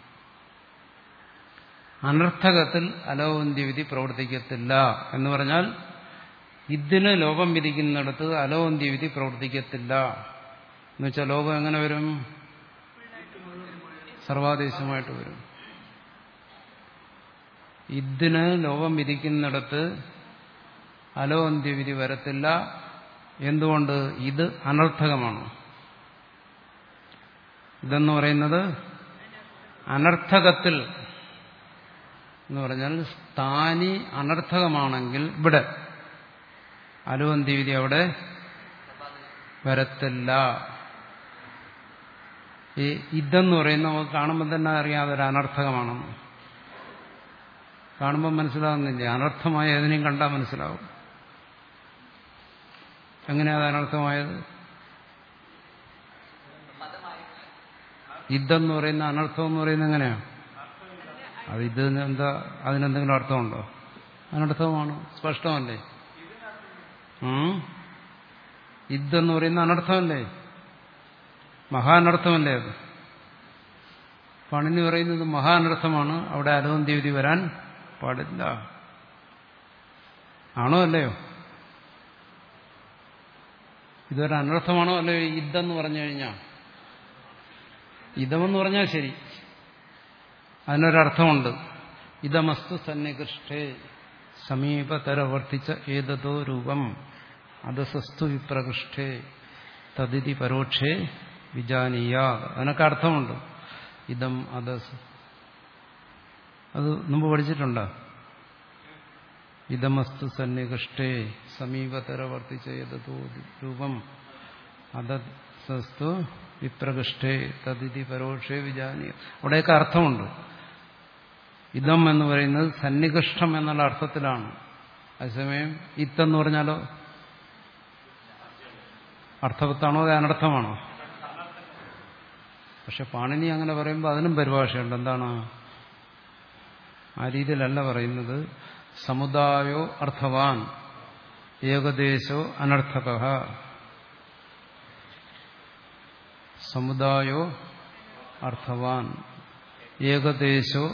അനർത്ഥകത്തിൽ അലോന്ത്യവിധി പ്രവർത്തിക്കത്തില്ല എന്ന് പറഞ്ഞാൽ ഇതിന് ലോകം വിധിക്കുന്നിടത്ത് അലോന്ത്യവിധി പ്രവർത്തിക്കത്തില്ല എന്നുവെച്ചാൽ ലോകം എങ്ങനെ വരും സർവാദേശമായിട്ട് വരും ഇതിന് ലോകം വിധിക്കുന്നിടത്ത് അലോ അന്ത്യവിധി വരത്തില്ല എന്തുകൊണ്ട് ഇത് അനർത്ഥകമാണ് ഇതെന്ന് പറയുന്നത് അനർത്ഥകത്തിൽ എന്ന് പറഞ്ഞാൽ സ്ഥാനി അനർത്ഥകമാണെങ്കിൽ ഇവിടെ അലുവന്തിവിധി അവിടെ വരത്തില്ല ഈ ഇതെന്ന് പറയുന്ന നമുക്ക് കാണുമ്പോൾ തന്നെ അറിയാം അതൊരു അനർത്ഥകമാണെന്ന് കാണുമ്പോൾ മനസ്സിലാകുന്നില്ല അനർത്ഥമായ ഏതിനെയും കണ്ടാൽ മനസ്സിലാവും എങ്ങനെയാ അത് അനർത്ഥമായത് ഇതെന്ന് പറയുന്ന അനർത്ഥം എന്ന് പറയുന്നത് എങ്ങനെയാ അത് ഇത് എന്താ അതിനെന്തെങ്കിലും അർത്ഥമുണ്ടോ അനർത്ഥമാണ് സ്പഷ്ടമല്ലേ ഉം? ഇതെന്ന് പറയുന്ന അനർത്ഥമല്ലേ മഹാനർത്ഥമല്ലേ അത് പണിന് പറയുന്നത് മഹാനർത്ഥമാണ് അവിടെ അലോന്ത്യവിധി വരാൻ പാടില്ല ആണോ അല്ലയോ ഇതൊരു അനർത്ഥമാണോ അല്ലയോ ഇതെന്ന് പറഞ്ഞു കഴിഞ്ഞാൽ ഇതമെന്ന് പറഞ്ഞാൽ ശരി അതിനൊരർത്ഥമുണ്ട് ഇതമസ്തു സന്നികൃഷ്ടേ സമീപതരവർത്തിച്ച ഏതതോ രൂപം അതസസ്തു വിപ്രകൃഷ്ടേ തദിതി പരോക്ഷേ വിജാനീയ അതിനൊക്കെ അർത്ഥമുണ്ട് ഇതം അതസ് അത് മുമ്പ് പഠിച്ചിട്ടുണ്ടോ ഇതമസ്തു സന്നികൃഷ്ടേ സമീപതരവർത്തിച്ച ഏതതോ രൂപം അതസസ്തു വിപ്രകൃഷ്ടേ തദിതി പരോക്ഷേ വിജാനീയ അവിടെയൊക്കെ അർത്ഥമുണ്ട് ഇതം എന്ന് പറയുന്നത് സന്നികൃഷ്ടം എന്നുള്ള അർത്ഥത്തിലാണ് അതേസമയം ഇത്തെന്ന് പറഞ്ഞാലോ അർത്ഥവത്താണോ അത് അനർത്ഥമാണോ പക്ഷെ പാണിനി അങ്ങനെ പറയുമ്പോൾ അതിനും പരിഭാഷയുണ്ട് എന്താണ് ആ രീതിയിലല്ല പറയുന്നത് സമുദായോ അർത്ഥവാൻ ഏകദേശോ അനർത്ഥക സമുദായോ അർത്ഥവാൻ ഏകദേശോ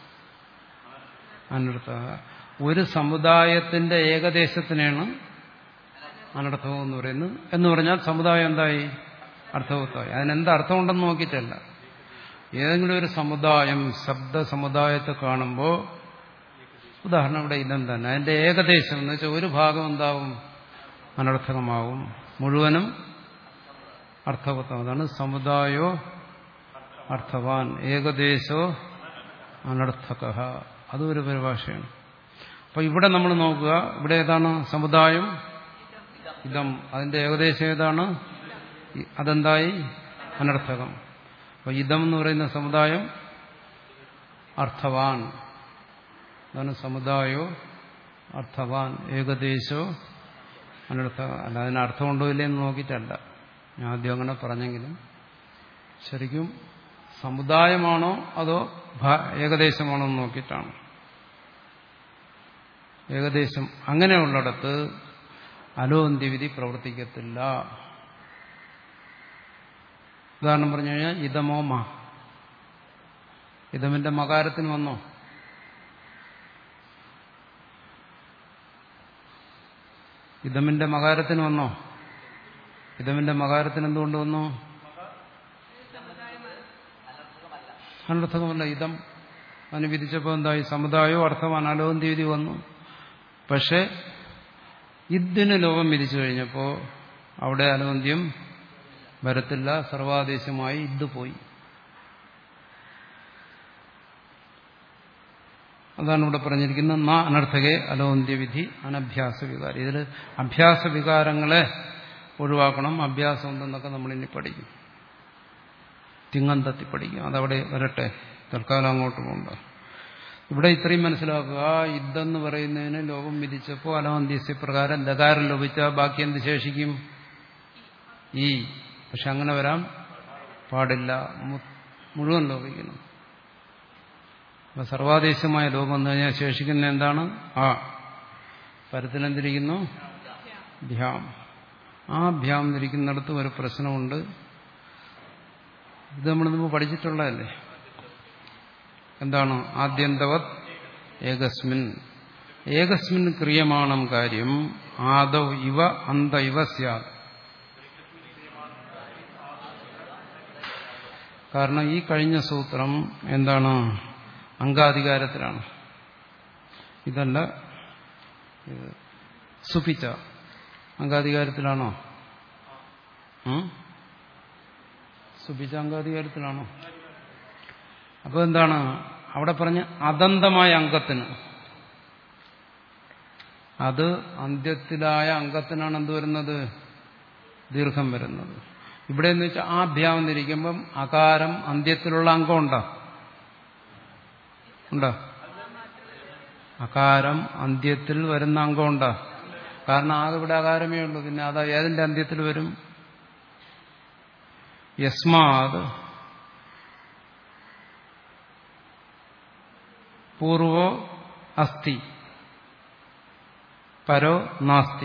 അനർത്ഥ ഒരു സമുദായത്തിന്റെ ഏകദേശത്തിനാണ് അനർത്ഥം എന്ന് പറയുന്നത് എന്ന് പറഞ്ഞാൽ സമുദായം എന്തായി അർത്ഥവത്തായി അതിനെന്ത് അർത്ഥമുണ്ടെന്ന് നോക്കിയിട്ടല്ല ഏതെങ്കിലും ഒരു സമുദായം ശബ്ദ സമുദായത്തെ കാണുമ്പോൾ ഉദാഹരണം ഇവിടെ ഇതം തന്നെ അതിന്റെ ഏകദേശം എന്ന് വെച്ചാൽ ഒരു ഭാഗം എന്താവും അനർത്ഥകമാവും മുഴുവനും അർത്ഥവത്വം അതാണ് സമുദായോ അർത്ഥവാൻ ഏകദേശോ അനർത്ഥക അതും ഒരു പരിഭാഷയാണ് അപ്പൊ ഇവിടെ നമ്മൾ നോക്കുക ഇവിടെ ഏതാണ് സമുദായം ഇതം അതിന്റെ ഏകദേശം ഏതാണ് ഇ- അതെന്തായി അനർത്ഥകം അപ്പൊ ഇതം എന്ന് പറയുന്ന സമുദായം അർത്ഥവാൻ അതാണ് സമുദായോ അർത്ഥവാൻ ഏകദേശോ അനർത്ഥ അല്ല അതിന് അർത്ഥമുണ്ടോ ഇല്ലയെന്ന് നോക്കിയിട്ടല്ല ഞാൻ ആദ്യം അങ്ങനെ പറഞ്ഞെങ്കിലും ശരിക്കും സമുദായമാണോ അതോ ഭ- ഏകദേശമാണോ എന്ന് നോക്കിയിട്ടാണ് ഏകദേശം അങ്ങനെയുള്ളിടത്ത് അലോന്ത്യവിധി പ്രവർത്തിക്കത്തില്ല ഉദാഹരണം പറഞ്ഞു കഴിഞ്ഞാൽ ഇതമോ മ ഇതമിന്റെ മകാരത്തിന് വന്നോ ഇതമിന്റെ മകാരത്തിന് വന്നോ ഇതമിന്റെ മകാരത്തിന് എന്തുകൊണ്ട് വന്നു അനർത്ഥകമല്ല ഇതം അതിന് വിധിച്ചപ്പോൾ എന്തായി സമുദായോ അർത്ഥം അനലോന്തിവിധി വന്നു പക്ഷെ ഇതിന് ലോകം വിധിച്ചു കഴിഞ്ഞപ്പോൾ അവിടെ അലോന്ത്യം വരത്തില്ല സർവാദേശമായി ഇത് പോയി അതാണ് ഇവിടെ പറഞ്ഞിരിക്കുന്നത് നാ അനർത്ഥകെ അലോന്ത്യവിധി അനഭ്യാസ വികാരം ഇതിൽ അഭ്യാസ വികാരങ്ങളെ ഒഴിവാക്കണം അഭ്യാസം ഉണ്ടെന്നൊക്കെ നമ്മളിനി പഠിക്കും തിങ്ങന്തത്തി പഠിക്കും അതവിടെ വരട്ടെ തൽക്കാലം അങ്ങോട്ട് പോകണ്ട ഇവിടെ ഇത്രയും മനസ്സിലാക്കുക ഇതെന്ന് പറയുന്നതിന് ലോകം വിധിച്ചപ്പോൾ അലവന്ത്യസ്യ പ്രകാരം ദകാരം ലോപിച്ചാൽ ബാക്കി എന്ത് ശേഷിക്കും ഈ പക്ഷെ അങ്ങനെ വരാൻ പാടില്ല മു- മുഴുവൻ ലോപിക്കണം അപ്പൊ സർവാദേശമായ ലോകം വന്നു കഴിഞ്ഞാൽ ശേഷിക്കുന്ന എന്താണ് ആ പരത്തിനെന്തിരിക്കുന്നു ഭ്യാം ആ ഭ്യാം ഇരിക്കുന്നിടത്ത് ഒരു പ്രശ്നമുണ്ട് ഇത് നമ്മൾ മുമ്പ് പഠിച്ചിട്ടുള്ളതല്ലേ എന്താണ് ആദ്യന്തവത് ഏകസ്മിൻ ഏകസ്മിൻ ക്രിയമാണം കാര്യം ആദൗ ഇവ അന്ത ഇവ സ്യാത് കാരണം ഈ കഴിഞ്ഞ സൂത്രം എന്താണ് അംഗാധികാരത്തിലാണ് ഇതല്ല ഇത് സുപിച്ച അംഗാധികാരത്തിലാണോ ഉം? സുപിച്ച അംഗാധികാരത്തിലാണോ അപ്പോൾ എന്താണ് അവിടെ പറഞ്ഞ അതന്തമായ അംഗത്തിന് അത് അന്ത്യത്തിലായ അംഗത്തിനാണ് എന്ത് വരുന്നത് ദീർഘം വരുന്നത് ഇവിടെ എന്ന് വെച്ചാൽ ആ ഭ്യാം ഇരിക്കുമ്പം അകാരം അന്ത്യത്തിലുള്ള അംഗം ഉണ്ടോ ഉണ്ടോ അകാരം അന്ത്യത്തിൽ വരുന്ന അംഗം ഉണ്ടോ കാരണം ആകെ ഇവിടെ അകാരമേ ഉള്ളൂ പിന്നെ അത് ഏതിന്റെ അന്ത്യത്തിൽ വരും യസ്മാത് പൂർവോ അസ്ഥി പരോ നാസ്തി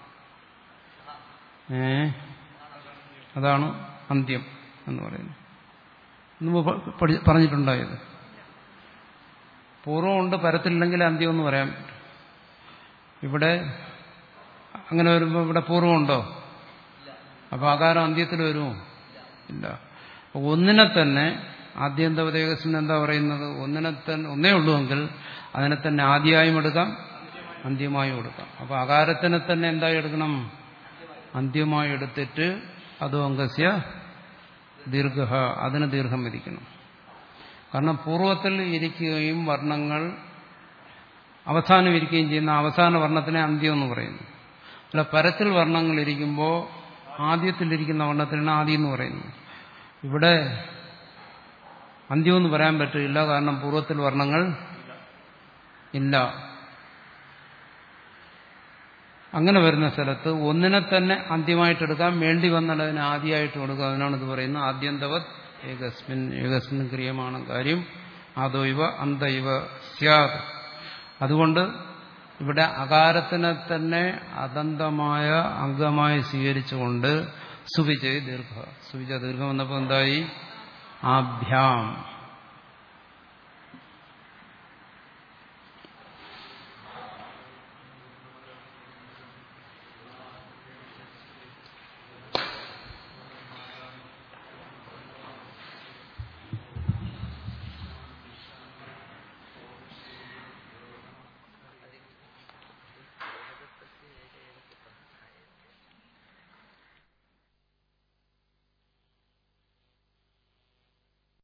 ഏ അതാണ് അന്ത്യം എന്ന് പറയുന്നത് മുമ്പ് പ- പഠി- പറഞ്ഞിട്ടുണ്ടായത് പൂർവ്വമുണ്ട് പരത്തില്ലെങ്കിൽ അന്ത്യം എന്ന് പറയാൻ പറ്റും ഇവിടെ അങ്ങനെ വരുമ്പോൾ ഇവിടെ പൂർവ്വമുണ്ടോ അപ്പൊ ആകാരം അന്ത്യത്തിൽ വരുമോ ഇല്ല അപ്പൊ ഒന്നിനെ തന്നെ ആദ്യന്തപദേശം എന്താ പറയുന്നത് ഒന്നിനെ തന്നെ ഒന്നേ ഉള്ളുവെങ്കിൽ അതിനെ തന്നെ ആദ്യമായും എടുക്കാം അന്ത്യമായും എടുക്കാം അപ്പൊ അകാരത്തിനെ തന്നെ എന്തായി എടുക്കണം അന്ത്യമായി എടുത്തിട്ട് അതോ അംഗസ്യ ദീർഘ അതിന് ദീർഘം വിധിക്കണം കാരണം പൂർവ്വത്തിൽ ഇരിക്കുകയും വർണ്ണങ്ങൾ അവസാനം ഇരിക്കുകയും ചെയ്യുന്ന അവസാന വർണ്ണത്തിനെ അന്ത്യം എന്ന് പറയുന്നു അല്ല പരത്തിൽ വർണ്ണങ്ങൾ ഇരിക്കുമ്പോൾ ആദ്യത്തിലിരിക്കുന്ന വർണ്ണത്തിനാണ് ആദ്യം എന്ന് പറയുന്നത് ഇവിടെ അന്ത്യം എന്ന് പറയാൻ പറ്റില്ല കാരണം പൂർവ്വത്തിൽ വർണ്ണങ്ങൾ ഇല്ല അങ്ങനെ വരുന്ന സ്ഥലത്ത് ഒന്നിനെ തന്നെ അന്ത്യമായിട്ടെടുക്കാൻ വേണ്ടി വന്നാൽ അതിനെ ആദ്യമായിട്ട് കൊടുക്കുക അതിനാണ് ഇത് പറയുന്നത് ആദ്യന്തവത് ഏകസ്മിൻ ഏകസ്മിൻ ക്രിയമാണ് കാര്യം അതോ ഇവ അന്ത ഇവ സ്യാത് അതുകൊണ്ട് ഇവിടെ അകാരത്തിനെ തന്നെ അതന്തമായ അംഗമായി സ്വീകരിച്ചുകൊണ്ട് സുവിജയ് ദീർഘ സുവിജ ദീർഘം വന്നപ്പോൾ എന്തായി ആഭ്യാം